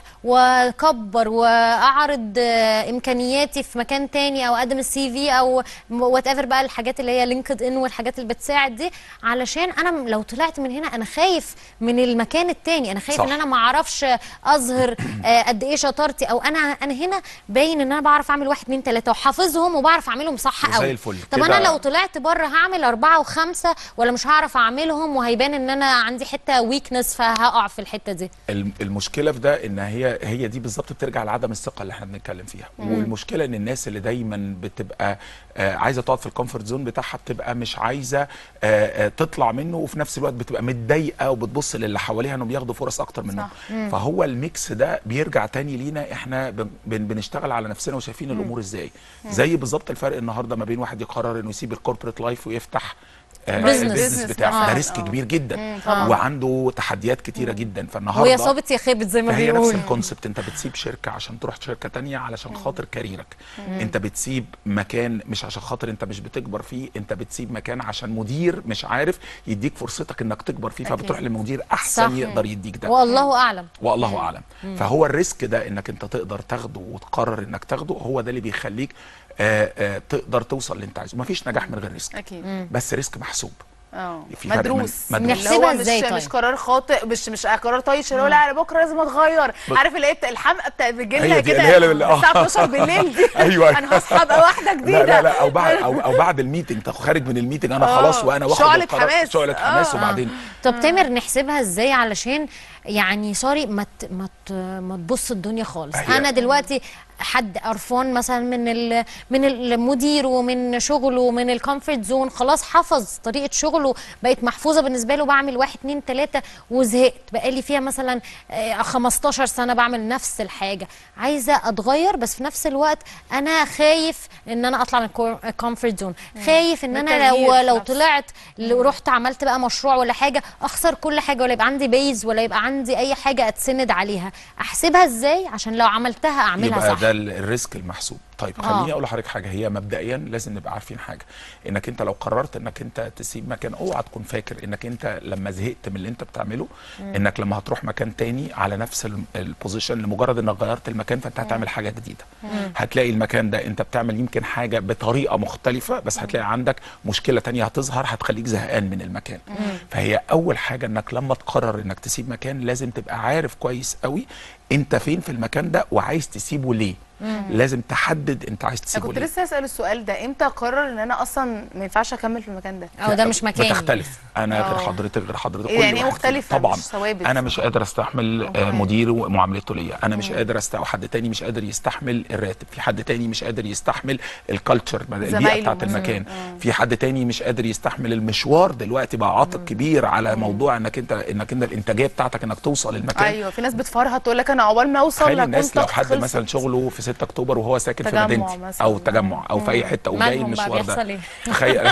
واكبر واعرض آه، امكانياتي في مكان تاني او اقدم السي في او وات ايفر بقى الحاجات اللي هي لينكد ان والحاجات اللي بتساعد دي علشان انا م- لو طلعت من هنا انا خايف من المكان التاني انا خايف صح. ان انا ما اعرفش اظهر آه، قد ايه شطارتي او انا انا هنا باين ان انا بعرف اعمل واحد اتنين تلاته وحافظهم وبعرف اعملهم صح زي قوي الفل. طب كده- انا لو طلعت بره هعمل اربعه وخمسه ولا مش هعرف اعملهم وهيبان ان انا عندي حته ويكنس فهقع في الحته دي الم- المشكله في ده ان هي هي دي بالظبط بترجع لعدم الثقه اللي احنا بنتكلم فيها مم. والمشكله ان الناس اللي دايما بتبقى آه عايزه تقعد في الكومفورت زون بتاعها بتبقى مش عايزه آه آه تطلع منه وفي نفس الوقت بتبقى متضايقه وبتبص للي حواليها انهم ياخدوا فرص اكتر منهم صح. مم. فهو الميكس ده بيرجع تاني لينا احنا بن بن- بنشتغل على نفسنا وشايفين مم. الامور ازاي مم. زي بالظبط الفرق النهارده ما بين واحد يقرر انه يسيب الكوربريت لايف ويفتح آه، بيزنس. البيزنس بيزنس بتاعه ده مثلاً. ريسك آه. كبير جدا مم، طبعاً. وعنده تحديات كتيره جدا فالنهارده ويا صابت يا خابت زي ما فهي نفس بيقولوا الكونسبت انت بتسيب شركه عشان تروح شركه تانية علشان خاطر كاريرك مم. انت بتسيب مكان مش عشان خاطر انت مش بتكبر فيه انت بتسيب مكان عشان مدير مش عارف يديك فرصتك انك تكبر فيه أكيد. فبتروح لمدير احسن صح. يقدر يديك ده والله اعلم والله اعلم مم. فهو الريسك ده انك انت تقدر تاخده وتقرر انك تاخده هو ده اللي بيخليك آه آه تقدر توصل اللي انت عايزه مفيش نجاح من غير ريسك اكيد مم. بس ريسك محسوب اه في فرق من- مدروس مدروس. اللي هو نحسبها مش ازاي طيب؟ مش قرار خاطئ مش مش قرار طايش اللي هو لا انا بكره لازم اتغير بس- عارف اللي هي بتاع الحمقى بتاع بتجيلنا هي دي كده اللي هي اللي- آه. الساعه 12 بالليل دي ايوه انا هصحى ابقى واحده جديده لا لا لا او بعد او, أو بعد الميتنج انت خارج من الميتنج انا آه. خلاص وانا واخد شعلة القرار- حماس. شعلة حماس آه. وبعدين طب تامر نحسبها ازاي علشان يعني سوري ما ت- ما ت- ما تبص الدنيا خالص هي- انا دلوقتي حد قرفان مثلا من ال- من المدير ومن شغله ومن الكومفورت زون خلاص حفظ طريقه شغله بقت محفوظه بالنسبه له بعمل واحد اتنين تلاته وزهقت بقالي فيها مثلا آه، 15 سنه بعمل نفس الحاجه عايزه اتغير بس في نفس الوقت انا خايف ان انا اطلع من الكومفورت زون خايف ان انا لو التغيير لو نفسه. طلعت لو رحت عملت بقى مشروع ولا حاجه اخسر كل حاجه ولا يبقى عندي بيز ولا يبقى عندي اي حاجه اتسند عليها احسبها ازاي عشان لو عملتها اعملها يبقى صح ده ال- الريسك المحسوب طيب آه. خليني اقول لحضرتك حاجه هي مبدئيا لازم نبقى عارفين حاجه انك انت لو قررت انك انت تسيب مكان اوعى تكون فاكر انك انت لما زهقت من اللي انت بتعمله مم. انك لما هتروح مكان تاني على نفس ال- البوزيشن لمجرد انك غيرت المكان فانت هتعمل حاجه جديده مم. هتلاقي المكان ده انت بتعمل يمكن حاجه بطريقه مختلفه بس هتلاقي عندك مشكله تانية هتظهر هتخليك زهقان من المكان فهي اول حاجه انك لما تقرر انك تسيب مكان لازم تبقى عارف كويس قوي انت فين في المكان ده وعايز تسيبه ليه مم. لازم تحدد انت عايز انا تسيبه كنت ليه لسه اسال السؤال ده امتى اقرر ان انا اصلا ما ينفعش اكمل في المكان ده بتختلف انا غير آه. حضرتك غير حضرتك إيه كل يعني إيه واحد فينا. مختلفة، طبعا مش ثوابت. انا مش قادر استحمل آه، أوكي. مدير ومعاملته ليا انا مش مم. قادر استحمل حد تاني مش قادر يستحمل الراتب في حد تاني مش قادر يستحمل الكالتشر البيئه زمايله بتاعت مثلاً. المكان آه. في حد تاني مش قادر يستحمل المشوار دلوقتي بقى عاتق كبير على موضوع انك انت انك انت الانتاجيه بتاعتك انك توصل المكان ايوه في ناس بتفرهد تقول لك انا عقبال ما اوصل تخيل هكون الناس لو طاقتي حد خلصت. مثلا شغله في 6 اكتوبر وهو ساكن في تجمع مدينتي مثلاً. او تجمع او في اي حته وجاي مالهم بقى المشوار بيحصل ده ايه؟ تخيل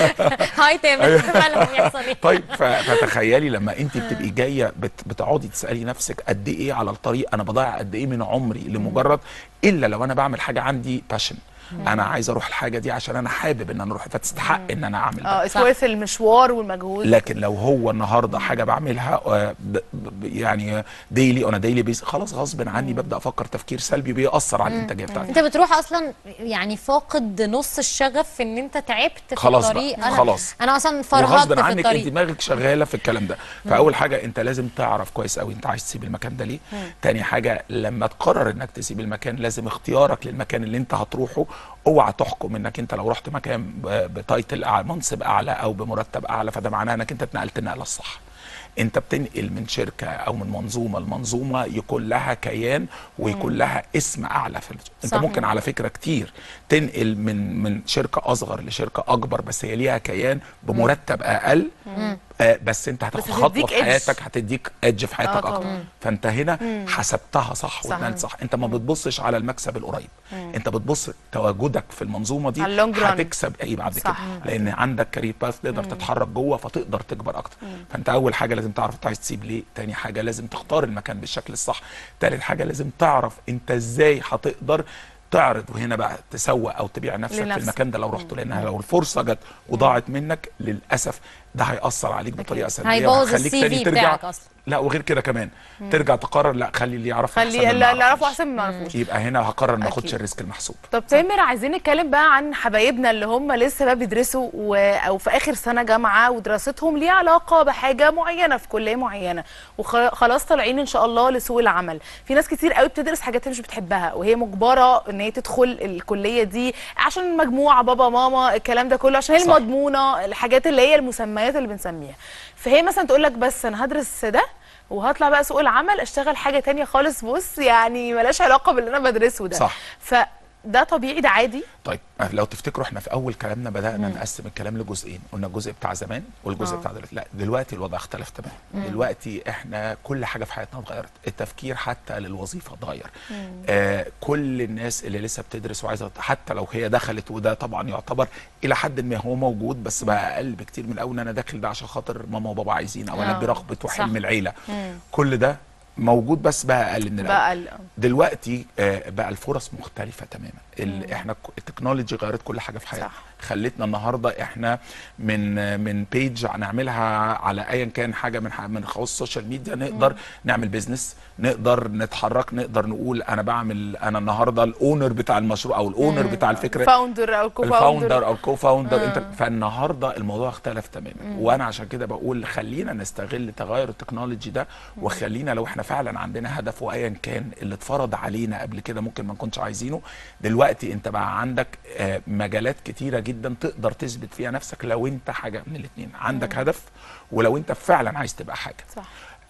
هاي تامر مالهم بيحصل ايه؟ طيب ف- فتخيلي لما انت بتبقي جايه بت بتقعدي تسالي نفسك قد ايه على الطريق انا بضيع قد ايه من عمري لمجرد الا لو انا بعمل حاجه عندي باشن انا عايز اروح الحاجه دي عشان انا حابب ان انا اروح فتستحق ان انا اعمل اه ده اسوف المشوار والمجهود لكن لو هو النهارده حاجه بعملها آه، ب- ب- يعني ديلي اون ديلي بيس خلاص غصب عني ببدا افكر تفكير سلبي بيأثر على الانتاجيه بتاعتي انت بتروح اصلا يعني فاقد نص الشغف في ان انت تعبت في خلاص بقى، الطريق انا خلاص. انا اصلا فرهدت وغصب في عنك انت الطريق دماغك شغاله في الكلام ده فاول حاجه انت لازم تعرف كويس قوي انت عايز تسيب المكان ده ليه مم. تاني حاجه لما تقرر انك تسيب المكان لازم اختيارك للمكان اللي انت هتروحه اوعى تحكم انك انت لو رحت مكان ب- بتايتل اعلى منصب اعلى او بمرتب اعلى فده معناه انك انت اتنقلت النقله الصح انت بتنقل من شركه او من منظومه لمنظومه يكون لها كيان ويكون لها اسم اعلى في الج- انت صح. ممكن على فكره كتير تنقل من من شركه اصغر لشركه اكبر بس هي ليها كيان بمرتب اقل مم. آه بس انت هتاخد بس خطوه هتديك في edge. حياتك هتديك ادج في حياتك آه اكتر طبعاً. فانت هنا مم. حسبتها صح صح. واتنقلت صح انت ما بتبصش على المكسب القريب مم. انت بتبص تواجدك في المنظومه دي على اللونج ران. هتكسب ايه بعد كده صح. لان عندك كارير باث تقدر مم. تتحرك جوه فتقدر تكبر اكتر مم. فانت اول حاجه لازم تعرف انت عايز تسيب ليه تاني حاجه لازم تختار المكان بالشكل الصح تالت حاجه لازم تعرف انت ازاي هتقدر تعرض وهنا بقى تسوق او تبيع نفسك في لنفسك. المكان ده لو رحت لانها لو الفرصه جت وضاعت منك للاسف ده هيأثر عليك بطريقه سلبيه هيبوظ وهيخليك السي تاني في ترجع بتاعك اصلا لا وغير كده كمان مم. ترجع تقرر لا خلي اللي يعرف أحسن من خلي ما اللي اللي يعرفش. يعرفوا احسن من ما يعرفوش يبقى هنا هقرر ما أكيد. اخدش الريسك المحسوب طب تامر عايزين نتكلم بقى عن حبايبنا اللي هم لسه بقى بيدرسوا و... او في اخر سنه جامعه ودراستهم ليها علاقه بحاجه معينه في كليه معينه وخلاص طالعين ان شاء الله لسوق العمل في ناس كتير قوي بتدرس حاجات هي مش بتحبها وهي مجبره ان هي تدخل الكليه دي عشان المجموعه بابا ماما الكلام ده كله عشان هي صح. المضمونه الحاجات اللي هي المسميات اللي بنسميها فهي مثلا تقول لك بس انا هدرس ده وهطلع بقى سوق العمل اشتغل حاجه تانية خالص بص يعني ملهاش علاقه باللي انا بدرسه ده صح. فده طبيعي ده عادي طيب لو تفتكروا احنا في اول كلامنا بدانا مم. نقسم الكلام لجزئين قلنا الجزء بتاع زمان والجزء آه. بتاع دلوقتي لا دلوقتي الوضع اختلف تماما مم. دلوقتي احنا كل حاجه في حياتنا اتغيرت التفكير حتى للوظيفه اتغير مم. آه كل الناس اللي لسه بتدرس وعايزه حتى لو هي دخلت وده طبعا يعتبر الى حد ما هو موجود بس بقى اقل بكتير من الاول ان انا داخل ده عشان خاطر ماما وبابا عايزين او انا آه. برغبه وحلم صح. العيله مم. كل ده موجود بس بقى اقل من الاول بقى أقل، آه. دلوقتي آه، بقى الفرص مختلفة تماما ال- احنا ك- التكنولوجي غيرت كل حاجة في حياتنا خلتنا النهاردة احنا من آه، من بيج هنعملها على ايا كان حاجة من ح- من خواص السوشيال ميديا نقدر نعمل بيزنس نقدر نتحرك نقدر نقول انا بعمل انا النهاردة الاونر بتاع المشروع او الاونر مم. بتاع الفكرة فاوندر او كو الفاوندر او الكو فاوندر آه. انت فالنهارده الموضوع اختلف تماما مم. وانا عشان كده بقول خلينا نستغل تغير التكنولوجي ده وخلينا لو احنا فعلا عندنا هدف وايا كان اللي اتفرض علينا قبل كده ممكن ما نكونش عايزينه دلوقتي انت بقى عندك آه، مجالات كتيره جدا تقدر تثبت فيها نفسك لو انت حاجه من الاثنين عندك مم. هدف ولو انت فعلا عايز تبقى حاجه صح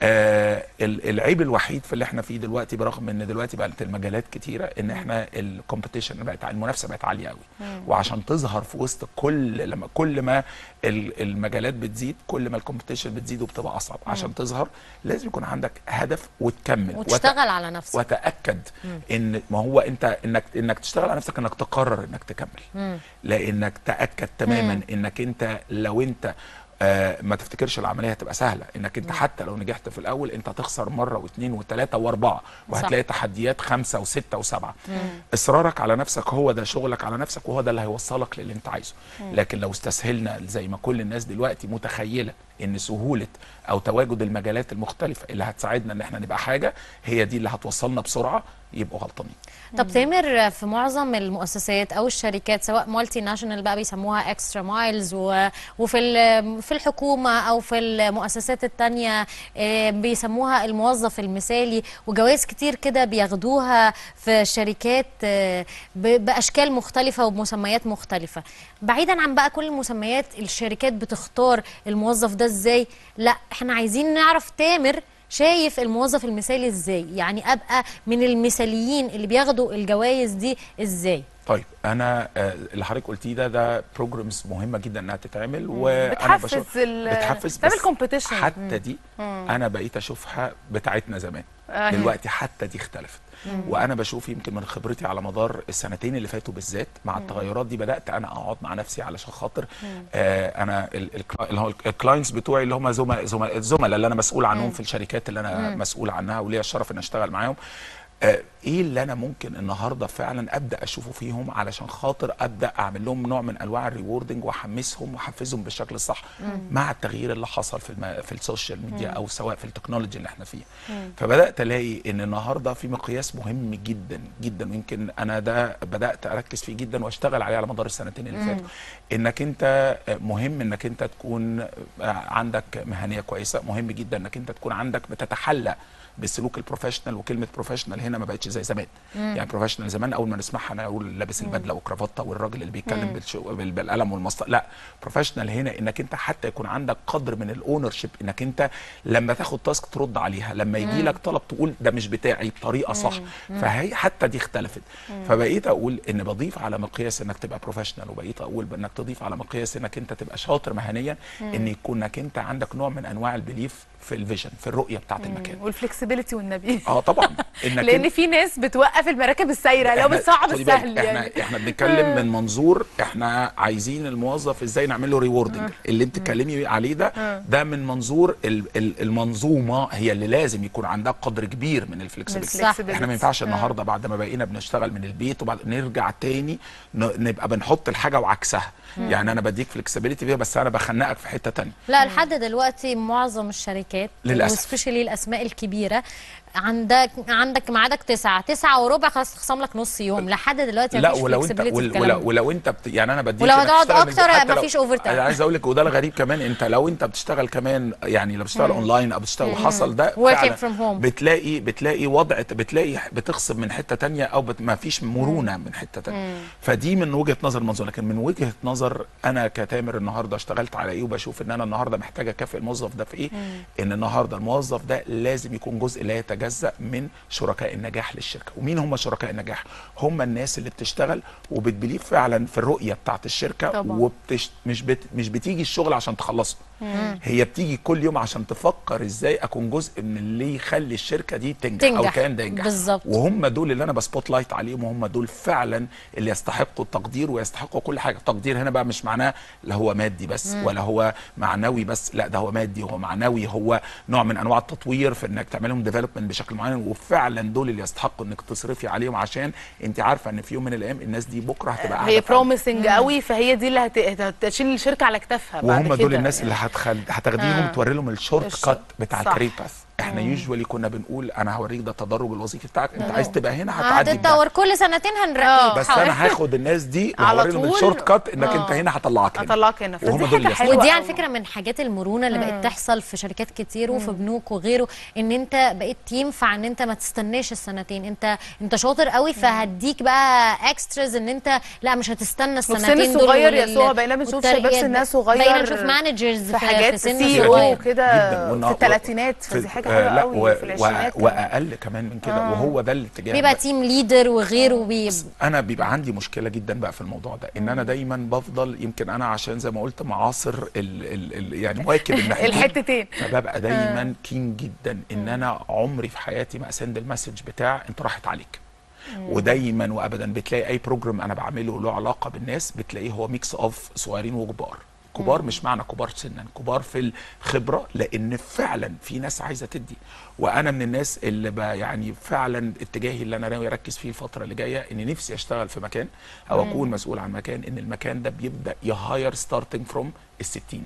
آه ال- العيب الوحيد في اللي احنا فيه دلوقتي برغم ان دلوقتي بقت المجالات كتيره ان احنا الكومبيتيشن بقت المنافسه بقت عاليه قوي مم. وعشان تظهر في وسط كل لما كل ما ال- المجالات بتزيد كل ما الكومبيتيشن بتزيد وبتبقى اصعب مم. عشان تظهر لازم يكون عندك هدف وتكمل وت- وتشتغل على نفسك وتاكد مم. ان ما هو انت انك انك تشتغل على نفسك انك تقرر انك تكمل مم. لانك تاكد تماما مم. انك انت لو انت آه ما تفتكرش العمليه هتبقى سهله انك انت حتى لو نجحت في الاول انت هتخسر مره واثنين وثلاثه واربعه وهتلاقي تحديات خمسه وسته وسبعه اصرارك على نفسك هو ده شغلك على نفسك وهو ده اللي هيوصلك للي انت عايزه لكن لو استسهلنا زي ما كل الناس دلوقتي متخيله ان سهوله او تواجد المجالات المختلفه اللي هتساعدنا ان احنا نبقى حاجه هي دي اللي هتوصلنا بسرعه يبقوا غلطانين طب تامر في معظم المؤسسات او الشركات سواء مالتي ناشونال بقى بيسموها اكسترا مايلز وفي ال- في الحكومه او في المؤسسات التانية آه، بيسموها الموظف المثالي وجوائز كتير كده بياخدوها في شركات آه، ب- باشكال مختلفه وبمسميات مختلفه بعيدا عن بقى كل المسميات الشركات بتختار الموظف ده ازاي لا احنا عايزين نعرف تامر شايف الموظف المثالي ازاي يعني ابقى من المثاليين اللي بياخدوا الجوائز دي ازاي طيب انا آه، اللي حضرتك قلتيه ده ده بروجرامز مهمه جدا انها تتعمل وانا بتحفز بشوف ال- بتحفز تعمل بس competition. حتى دي انا بقيت اشوفها بتاعتنا زمان أيوة. دلوقتي حتى دي اختلفت وانا بشوف يمكن من خبرتي على مدار السنتين اللي فاتوا بالذات مع التغيرات دي بدات انا اقعد مع نفسي علشان خاطر آه انا ال- ال- اللي هو الكلاينتس بتوعي اللي هم زملاء زملاء الزملاء اللي انا مسؤول عنهم في الشركات اللي انا مسؤول عنها وليا الشرف ان اشتغل معاهم آه، ايه اللي انا ممكن النهارده فعلا ابدا اشوفه فيهم علشان خاطر ابدا اعمل لهم نوع من انواع الريوردنج واحمسهم واحفزهم بالشكل الصح مع التغيير اللي حصل في الم... في السوشيال ميديا او سواء في التكنولوجي اللي احنا فيه فبدات الاقي ان النهارده في مقياس مهم جدا جدا ويمكن انا ده بدات اركز فيه جدا واشتغل عليه على مدار السنتين اللي فاتوا انك انت آه، مهم انك انت تكون آه، عندك مهنيه كويسه مهم جدا انك انت تكون عندك بتتحلى بالسلوك البروفيشنال وكلمه بروفيشنال هنا ما بقتش زي زمان يعني بروفيشنال زمان اول ما نسمعها انا اقول لابس البدله وكرافته والراجل اللي بيتكلم بالشو... بال- بالقلم والمسطره لا بروفيشنال هنا انك انت حتى يكون عندك قدر من الاونر شيب انك انت لما تاخد تاسك ترد عليها لما يجي لك طلب تقول ده مش بتاعي بطريقه صح فهي حتى دي اختلفت فبقيت اقول ان بضيف على مقياس انك تبقى بروفيشنال وبقيت اقول بانك تضيف على مقياس انك انت تبقى شاطر مهنيا ان يكون انك انت عندك نوع من انواع البليف في الفيجن في الرؤيه بتاعت المكان والفلكسبيليتي والنبي اه طبعا انك لان انت- في ناس بتوقف المراكب السايره لو إحنا- بتصعب خدي بالك، السهل احنا يعني احنا بنتكلم من منظور احنا عايزين الموظف ازاي نعمل له ريوردنج اللي انت بتتكلمي عليه ده ده من منظور ال- ال- المنظومه هي اللي لازم يكون عندها قدر كبير من الفلكسبيتي صح. احنا ما ينفعش النهارده بعد ما بقينا بنشتغل من البيت وبعد نرجع تاني ن- نبقى بنحط الحاجه وعكسها يعني انا بديك فلكسبيتي فيها بس انا بخنقك في حته تانية لا لحد دلوقتي معظم الشركات للأسف. وسبيشالي الاسماء الكبيره عندك عندك ميعادك تسعة تسعة وربع خلاص تخصم لك نص يوم لحد دلوقتي لا مفيش ولو انت flexibility في ول- الكلام ولو, ده. ولو انت بت... يعني انا بديك ولو إنك هتقعد تشتغل من- أكتر حتى لو- مفيش overtime. انا عايز اقول لك وده الغريب كمان انت لو انت بتشتغل كمان يعني لو بتشتغل اونلاين او بتشتغل حصل ده Working فعلا from home. بتلاقي بتلاقي وضع بتلاقي بتخصم من حته تانية او بت... ما فيش مرونه من حته تانية فدي من وجهه نظر منظور لكن من وجهه نظر انا كتامر النهارده اشتغلت على ايه وبشوف ان انا النهارده محتاج اكافئ الموظف ده في ايه ان النهارده الموظف ده لازم يكون جزء لا يتجزا من شركاء النجاح للشركه ومين هم شركاء النجاح هم الناس اللي بتشتغل وبتبليف فعلا في الرؤيه بتاعت الشركه طبعا. وبتش... مش بت... مش بتيجي الشغل عشان تخلصه هي بتيجي كل يوم عشان تفكر ازاي اكون جزء من اللي يخلي الشركه دي تنجح, او تنجح. كان ده ينجح بالظبط. وهم دول اللي انا بسبوت لايت عليهم وهم دول فعلا اللي يستحقوا التقدير ويستحقوا كل حاجه التقدير هنا بقى مش معناه لا هو مادي بس ولا هو معنوي بس لا ده هو مادي هو معنوي هو نوع من انواع التطوير في انك تعملهم ديفلوبمنت بشكل معين وفعلا دول اللي يستحقوا انك تصرفي عليهم عشان انت عارفه ان في يوم من الايام الناس دي بكره هتبقى قاعدة هي فعلاً. بروميسنج قوي فهي دي اللي هت- هت- هتشيل الشركه على كتافها بعد وهم دول كده الناس يعني. اللي هتخل... هتاخديهم آه. توري لهم الشورت الش- كات بتاع صح. الكارير باث احنا يوجوالي كنا بنقول انا هوريك ده التدرج الوظيفي بتاعك انت عايز تبقى هنا هتعدي بده. هتتطور كل سنتين هنرقيك بس حاضر. انا هاخد الناس دي على وهوري لهم طول. الشورت كات انك آه. انت هنا هطلعك هنا هطلعك هنا وهم فدي دول حاجه اللي حلوه ودي على قوي. فكره من حاجات المرونه اللي بقت تحصل في شركات كتير وفي بنوك وغيره ان انت بقيت ينفع ان انت ما تستناش السنتين انت انت شاطر قوي فهديك بقى اكستراز ان انت لا مش هتستنى وفي السنتين سن دول صغير يا وال- سوها بقينا بنشوف شباب والترقيات سنها ده. صغير بقينا نشوف مانجرز في حاجات في سن سي صغير او كده جداً. في الثلاثينات فدي حاجه حلوه لا قوي و... في و... العشرينات كمان. واقل كمان من كده وهو ده الاتجاه بيبقى تيم ليدر وغيره بي... انا بيبقى عندي مشكله جدا بقى في الموضوع ده ان انا دايما بفضل يمكن انا عشان زي ما قلت معاصر ال... ال... ال... يعني مواكب الناحيتين الحتتين فببقى دايما كين جدا ان انا عمري في حياتي ما اسند المسج بتاع انت راحت عليك ودايما وابدا بتلاقي اي بروجرام انا بعمله له علاقه بالناس بتلاقيه هو ميكس اوف صغيرين وكبار كبار مش معنى كبار سنا كبار في الخبره لان فعلا في ناس عايزه تدي وانا من الناس اللي ب- يعني فعلا اتجاهي اللي انا ناوي اركز فيه الفتره اللي جايه ان نفسي اشتغل في مكان او مم. اكون مسؤول عن مكان ان المكان ده بيبدا يهاير ستارتنج فروم ال 60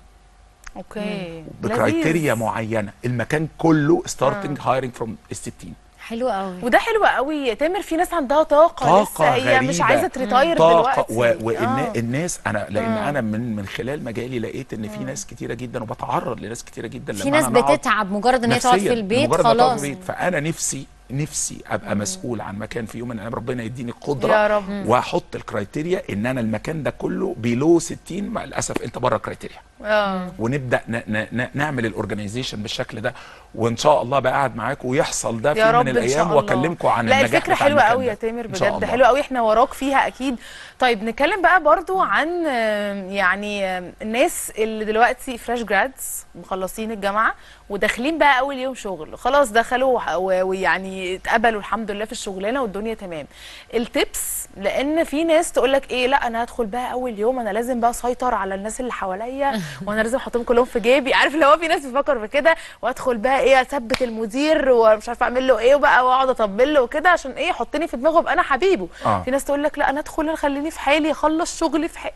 اوكي بكرايتيريا لذيذ. معينه المكان كله ستارتنج هايرنج فروم ال 60 حلو قوي وده حلو قوي تامر في ناس عندها طاقه, لسه طاقة هي مش غريبة. عايزه تريتاير طاقة دلوقتي والناس انا لان آه. انا من من خلال مجالي لقيت ان في ناس كتيره جدا وبتعرض لناس كتيره جدا في لما ناس أنا نقعد بتتعب مجرد ان هي تقعد في نفسياً، البيت مجرد ما تقعد خلاص في البيت فانا نفسي نفسي ابقى مسؤول عن مكان في يوم من الايام ربنا يديني القدره يا رب. واحط الكرايتيريا ان انا المكان ده كله بيلو 60 مع الاسف انت بره الكرايتيريا اه ونبدا ن ن ن نعمل الاورجنايزيشن بالشكل ده وان شاء الله بقى قاعد معاكم ويحصل ده في يا يوم رب من إن شاء الايام الله. واكلمكم عن لا النجاح الفكره بتاع حلوه المكان قوي ده. يا تامر إن شاء بجد الله. حلوه قوي احنا وراك فيها اكيد طيب نتكلم بقى برضو عن آم، يعني آم، الناس اللي دلوقتي فريش جرادز مخلصين الجامعه وداخلين بقى اول يوم شغل خلاص دخلوا وح- و- ويعني اتقبلوا الحمد لله في الشغلانه والدنيا تمام التبس لان في ناس تقول لك ايه لا انا هدخل بقى اول يوم انا لازم بقى اسيطر على الناس اللي حواليا وانا لازم احطهم كلهم في جيبي عارف اللي هو في ناس بتفكر في كده وادخل بقى ايه اثبت المدير ومش عارفه اعمل له ايه وبقى واقعد اطبل له وكده عشان ايه يحطني في دماغه ابقى انا حبيبه آه. في ناس تقول لك لا انا ادخل خليني في حالي اخلص شغلي في حالي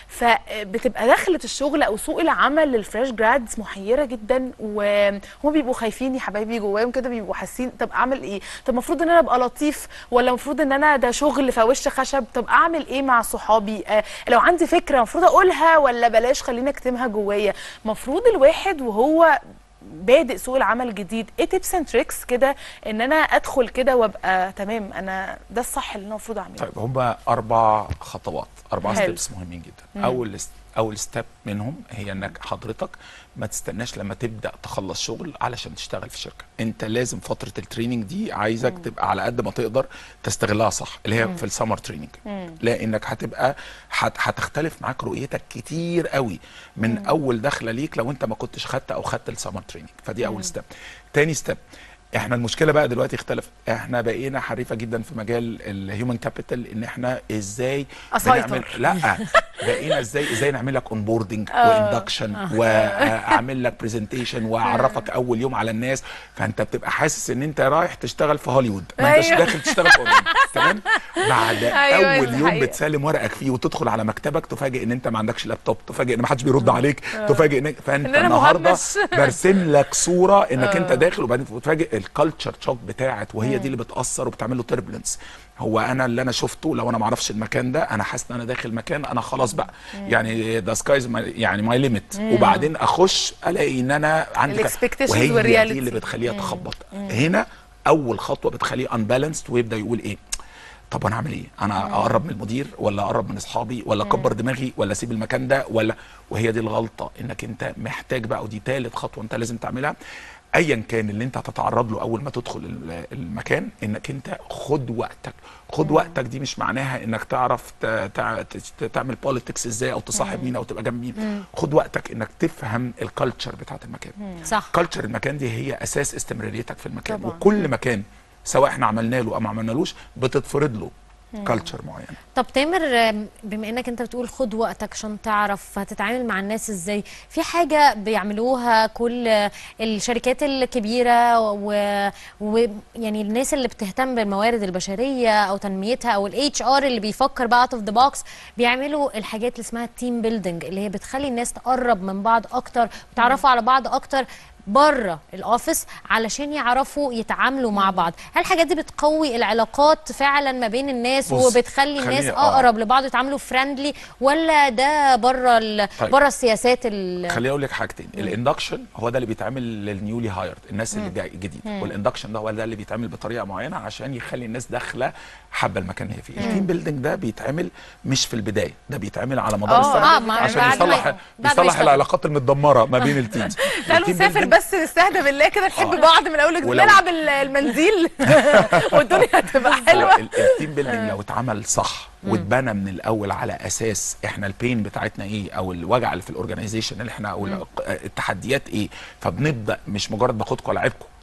فبتبقى دخلة الشغل او سوق العمل للفريش جرادز محيره جدا وهم بيبقوا خايفين يا حبايبي جواهم كده بيبقوا حاسين طب اعمل ايه طب المفروض ان انا ابقى لطيف ولا المفروض ان انا ده شغل فوش خشب طب اعمل ايه مع صحابي آه لو عندي فكره المفروض اقولها ولا بلاش خليني اكتمها جوايا المفروض الواحد وهو بادئ سوق العمل جديد ايه تيبس اند تريكس كده ان انا ادخل كده وابقى تمام انا ده الصح اللي انا المفروض اعمله طيب هما اربع خطوات اربع حلو. ستيبس مهمين جدا مم. اول اول ستيب منهم هي انك حضرتك ما تستناش لما تبدا تخلص شغل علشان تشتغل في شركه انت لازم فتره التريننج دي عايزك تبقى على قد ما تقدر تستغلها صح اللي هي مم. في السمر تريننج مم. لانك هتبقى هت هتختلف معاك رؤيتك كتير قوي من مم. اول دخله ليك لو انت ما كنتش خدت او خدت السمر تريننج فدي مم. اول ستيب تاني ستيب احنا المشكله بقى دلوقتي اختلفت احنا بقينا حريفه جدا في مجال الهيومن كابيتال ان احنا ازاي أسيطر. بنعمل لا بقينا ازاي ازاي نعمل لك اونبوردنج آه. واندكشن آه. واعمل لك برزنتيشن واعرفك اول يوم على الناس فانت بتبقى حاسس ان انت رايح تشتغل في هوليوود ما انتش أيوة. داخل تشتغل في هوليوود تمام بعد أيوة، اول دي يوم حقيقة. بتسلم ورقك فيه وتدخل على مكتبك تفاجئ ان انت ما عندكش لابتوب تفاجئ ان ما حدش بيرد عليك آه. تفاجئ ان فانت إن أنا النهارده مهمش. برسم لك صوره انك آه. انت داخل وبعدين تفاجئ الكالتشر شوك بتاعت وهي دي اللي بتاثر وبتعمل له تربلنس هو انا اللي انا شفته لو انا ما اعرفش المكان ده انا حاسس ان انا داخل مكان انا خلاص بقى مم. يعني ذا سكايز يعني ماي ليميت مم. وبعدين اخش الاقي ان انا عندي ك- الexpectations وهي دي والreality. اللي بتخليها مم. تخبط مم. هنا اول خطوه بتخليه انبالانسد ويبدا يقول ايه طب انا اعمل ايه انا اقرب من المدير ولا اقرب من اصحابي ولا اكبر دماغي ولا اسيب المكان ده ولا وهي دي الغلطه انك انت محتاج بقى ودي ثالث خطوه انت لازم تعملها ايا كان اللي انت هتتعرض له اول ما تدخل ال- المكان انك انت خد وقتك خد وقتك دي مش معناها انك تعرف ت- تع- ت- تعمل بوليتكس ازاي او تصاحب مم. مين او تبقى جنب مين مم. خد وقتك انك تفهم الكالتشر بتاعت المكان صح كالتشر المكان دي هي اساس استمراريتك في المكان طبعاً. وكل مكان سواء احنا عملنا له او ما عملنالوش بتتفرض له مم. كالتشر معين طب تامر آم، بما انك انت بتقول خد وقتك عشان تعرف هتتعامل مع الناس ازاي في حاجه بيعملوها كل آه، الشركات الكبيره ويعني و... يعني الناس اللي بتهتم بالموارد البشريه او تنميتها او الاتش ار اللي بيفكر بقى اوت اوف ذا بوكس بيعملوا الحاجات اللي اسمها تيم بيلدينج اللي هي بتخلي الناس تقرب من بعض اكتر وتعرفوا على بعض اكتر بره الاوفيس علشان يعرفوا يتعاملوا مع بعض هل الحاجات دي بتقوي العلاقات فعلا ما بين الناس بص، وبتخلي الناس خليني- آه. اقرب لبعض يتعاملوا فريندلي ولا ده بره ال... طيب. بره السياسات ال... خليني اقول لك حاجتين الاندكشن هو ده اللي بيتعمل للنيولي هايرد الناس اللي مم. جاي جديد مم. والاندكشن ده هو ده اللي بيتعمل بطريقه معينه عشان يخلي الناس داخله حابه المكان اللي هي فيه مم. التيم بيلدينج ده بيتعمل مش في البدايه ده بيتعمل على مدار آه، السنه آه، ما- عشان بعد ما- يصلح بعد ما بيصلح يشتغل. العلاقات المتدمره ما بين التيمز تعالوا التيم نسافر بيلدينج- بس نستهدى بالله كده نحب بعض من اول وجديد ولو- نلعب ال- المنديل والدنيا هتبقى حلوه ال- التيم بيلدينج لو اتعمل صح واتبنى من الاول على اساس احنا البين بتاعتنا ايه او الوجع اللي في الاورجنايزيشن اللي احنا او ال- التحديات ايه فبنبدا مش مجرد باخدكم العبكم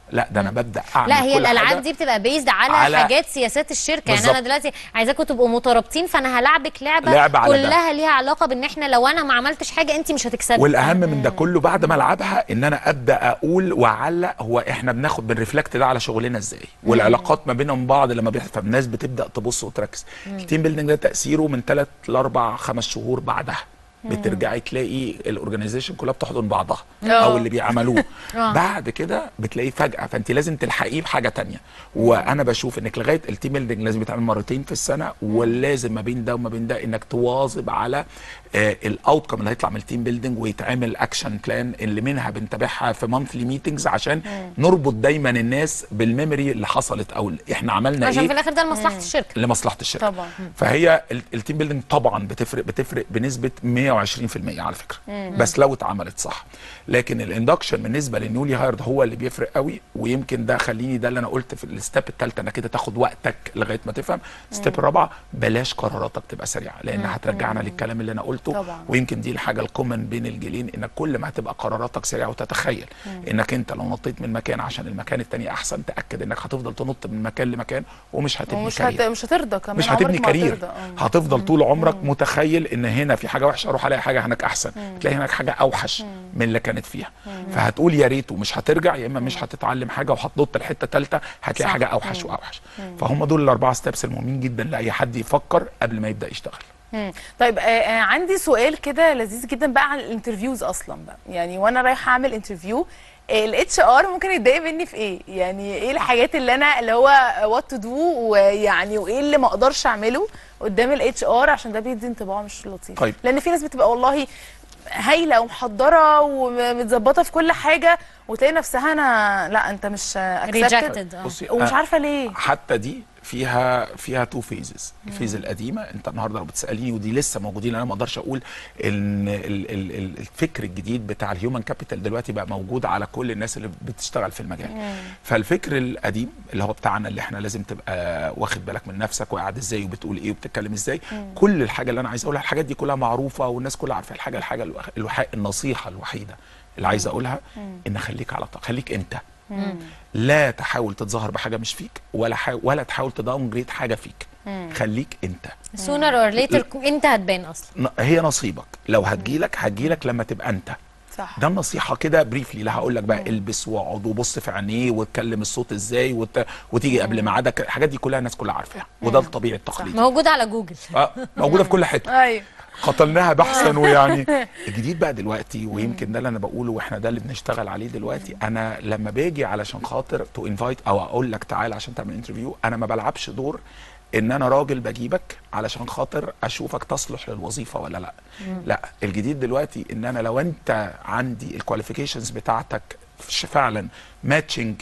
لا ده انا ببدا اعمل لا هي كل الالعاب حاجة دي بتبقى بيزد على, على- حاجات سياسات الشركه يعني انا بالظبط. دلوقتي عايزاكم تبقوا مترابطين فانا هلعبك لعبه, لعبة على ده. كلها ليها علاقه بان احنا لو انا ما عملتش حاجه انت مش هتكسبي والاهم من ده كله بعد ما العبها ان انا ابدا اقول واعلق هو احنا بناخد بنرفلكت ده على شغلنا ازاي والعلاقات ما بينهم بعض لما بيحصل فالناس بتبدا تبص وتركز مم. التيم بيلدينج ده تاثيره من ثلاث لاربع خمس شهور بعدها بترجعي تلاقي الاورجنايزيشن كلها بتحضن بعضها آه. او اللي بيعملوه آه. بعد كده بتلاقيه فجاه فانت لازم تلحقيه بحاجه تانية وانا بشوف انك لغايه التيم بيلدينج لازم يتعمل مرتين في السنه ولازم ما بين ده وما بين ده انك تواظب على الاوتكم اللي هيطلع من التيم بيلدينج ويتعمل اكشن بلان اللي منها بنتابعها في مانثلي ميتنجز عشان نربط دايما الناس بالميموري اللي حصلت او احنا عملنا عشان ايه في الاخر ده لمصلحه الشركه لمصلحه الشركه طبعا فهي ال- التيم بيلدينج طبعا بتفرق بتفرق بنسبه 120% على فكره مم. بس لو اتعملت صح لكن الاندكشن بالنسبه للنيولي هايرد هو اللي بيفرق قوي ويمكن ده خليني ده اللي انا قلت في الستيب الثالثه انك كده تاخد وقتك لغايه ما تفهم الستيب مم. الرابعه بلاش قراراتك تبقى سريعه لان مم. هترجعنا للكلام اللي انا قلته طبعا. ويمكن دي الحاجه الكومن بين الجيلين انك كل ما هتبقى قراراتك سريعه وتتخيل مم. انك انت لو نطيت من مكان عشان المكان التاني احسن تاكد انك هتفضل تنط من مكان لمكان ومش هتبني ومش هت... كارير مش هترضى كمان مش عمرك هتبني ما كارير هترضى. آه. هتفضل طول عمرك متخيل ان هنا في حاجه وحشه اروح الاقي حاجه هناك احسن مم. تلاقي هناك حاجه اوحش من اللي كانت فيها مم. فهتقول يا ريت ومش هترجع يا اما مش هتتعلم حاجه وهتنط الحته ثالثه هتلاقي صح. حاجه اوحش مم. واوحش مم. فهم دول الاربعه ستيبس المهمين جدا لاي حد يفكر قبل ما يبدا يشتغل مم. طيب آه آه عندي سؤال كده لذيذ جدا بقى عن الانترفيوز اصلا بقى يعني وانا رايحه اعمل انترفيو الاتش ار ممكن يتضايق مني في ايه يعني ايه الحاجات اللي انا اللي هو وات تو دو ويعني وايه اللي ما اقدرش اعمله قدام الاتش ار عشان ده بيدي انطباع مش لطيف طيب. لان في ناس بتبقى والله هايله ومحضره ومتظبطه في كل حاجه وتلاقي نفسها انا لا انت مش accepted. Rejected، آه. بصي، ومش آه، عارفه ليه حتى دي فيها فيها تو فيزز الفيز القديمه انت النهارده لو بتساليني ودي لسه موجودين انا ما اقدرش اقول ان ال- ال- ال- الفكر الجديد بتاع الهيومن كابيتال دلوقتي بقى موجود على كل الناس اللي بتشتغل في المجال فالفكر القديم اللي هو بتاعنا اللي احنا لازم تبقى واخد بالك من نفسك وقاعد ازاي وبتقول ايه وبتتكلم ازاي مم. كل الحاجه اللي انا عايز اقولها الحاجات دي كلها معروفه والناس كلها عارفه الحاجه الحاجه الوح- الوح- النصيحه الوحيده اللي عايز اقولها ان خليك على طاقه خليك انت لا تحاول تتظاهر بحاجه مش فيك ولا حاول ولا تحاول تداون جريد حاجه فيك مم. خليك انت sooner or later انت هتبان اصلا ن- هي نصيبك لو هتجيلك هتجيلك لما تبقى انت صح ده النصيحه كده بريفلي لا هقول لك بقى البس واقعد وبص في عينيه واتكلم الصوت ازاي وت... وتيجي قبل ميعادك الحاجات دي كلها الناس كلها عارفاها وده الطبيعي التقليدي موجود على جوجل اه موجوده في كل حته ايوه قتلناها بحثا ويعني الجديد بقى دلوقتي ويمكن ده اللي انا بقوله واحنا ده اللي بنشتغل عليه دلوقتي انا لما باجي علشان خاطر تو انفايت او اقول لك تعالى عشان تعمل انترفيو انا ما بلعبش دور ان انا راجل بجيبك علشان خاطر اشوفك تصلح للوظيفه ولا لا مم. لا الجديد دلوقتي ان انا لو انت عندي الكواليفيكيشنز بتاعتك ش- فعلا ماتشنج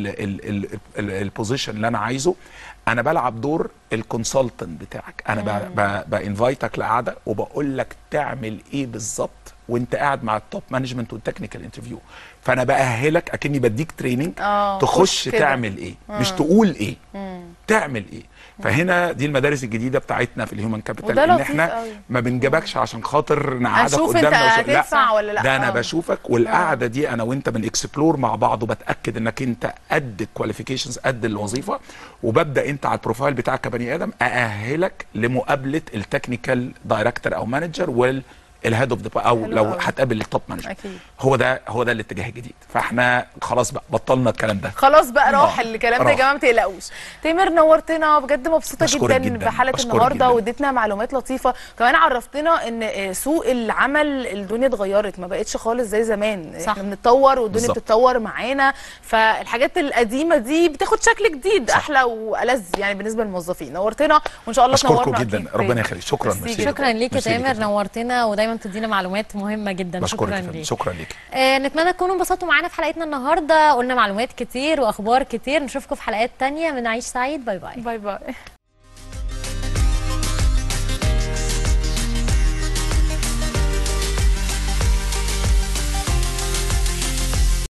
البوزيشن اللي انا عايزه انا بلعب دور الكونسلتنت بتاعك انا بانفايتك لقعده وبقول لك تعمل ايه بالظبط وانت قاعد مع التوب مانجمنت والتكنيكال انترفيو فانا باهلك اكني بديك تريننج آه، تخش خش كده. تعمل ايه مش مم. تقول ايه مم. تعمل ايه فهنا دي المدارس الجديده بتاعتنا في الهيومن كابيتال وده ان لطيف احنا قوي. ما بنجيبكش عشان خاطر نقعدك هنشوف انت قدامنا وش- هتنفع ولا لا. ده انا آه. بشوفك والقعده دي انا وانت بنكسبلور مع بعض وبتاكد انك انت قد الكواليفيكيشنز قد الوظيفه وببدا انت على البروفايل بتاعك كبني ادم ااهلك لمقابله التكنيكال دايركتور او مانجر وال الهيد اوف ذا او حلو لو قوي. هتقابل التوب مانجر اكيد هو ده هو ده الاتجاه الجديد فاحنا خلاص بقى بطلنا الكلام ده خلاص بقى راح آه، الكلام ده يا راح. جماعه ما تقلقوش تامر نورتنا بجد مبسوطه بشكرك جدا, جداً، بحلقه بشكرك النهارده جداً. واديتنا معلومات لطيفه كمان عرفتنا ان آه، سوق العمل الدنيا اتغيرت ما بقتش خالص زي زمان صح. احنا بنتطور والدنيا بالظبط. بتتطور معانا فالحاجات القديمه دي بتاخد شكل جديد احلى والذ يعني بالنسبه للموظفين نورتنا وان شاء الله اشكركم تنورنا جدا أكيد ربنا تاني. يخليك شكرا ميرسي ميرسي جداً. شكرا ليك يا ميرسي ليك تامر نورتنا ودايما تدينا معلومات مهمه جدا بشكرك شكرا يا فندم. ليك شكرا ليك آه نتمنى تكونوا انبسطتوا معانا في حلقتنا النهارده قلنا معلومات كتير واخبار كتير نشوفكم في حلقات تانية من عيش سعيد باي باي باي باي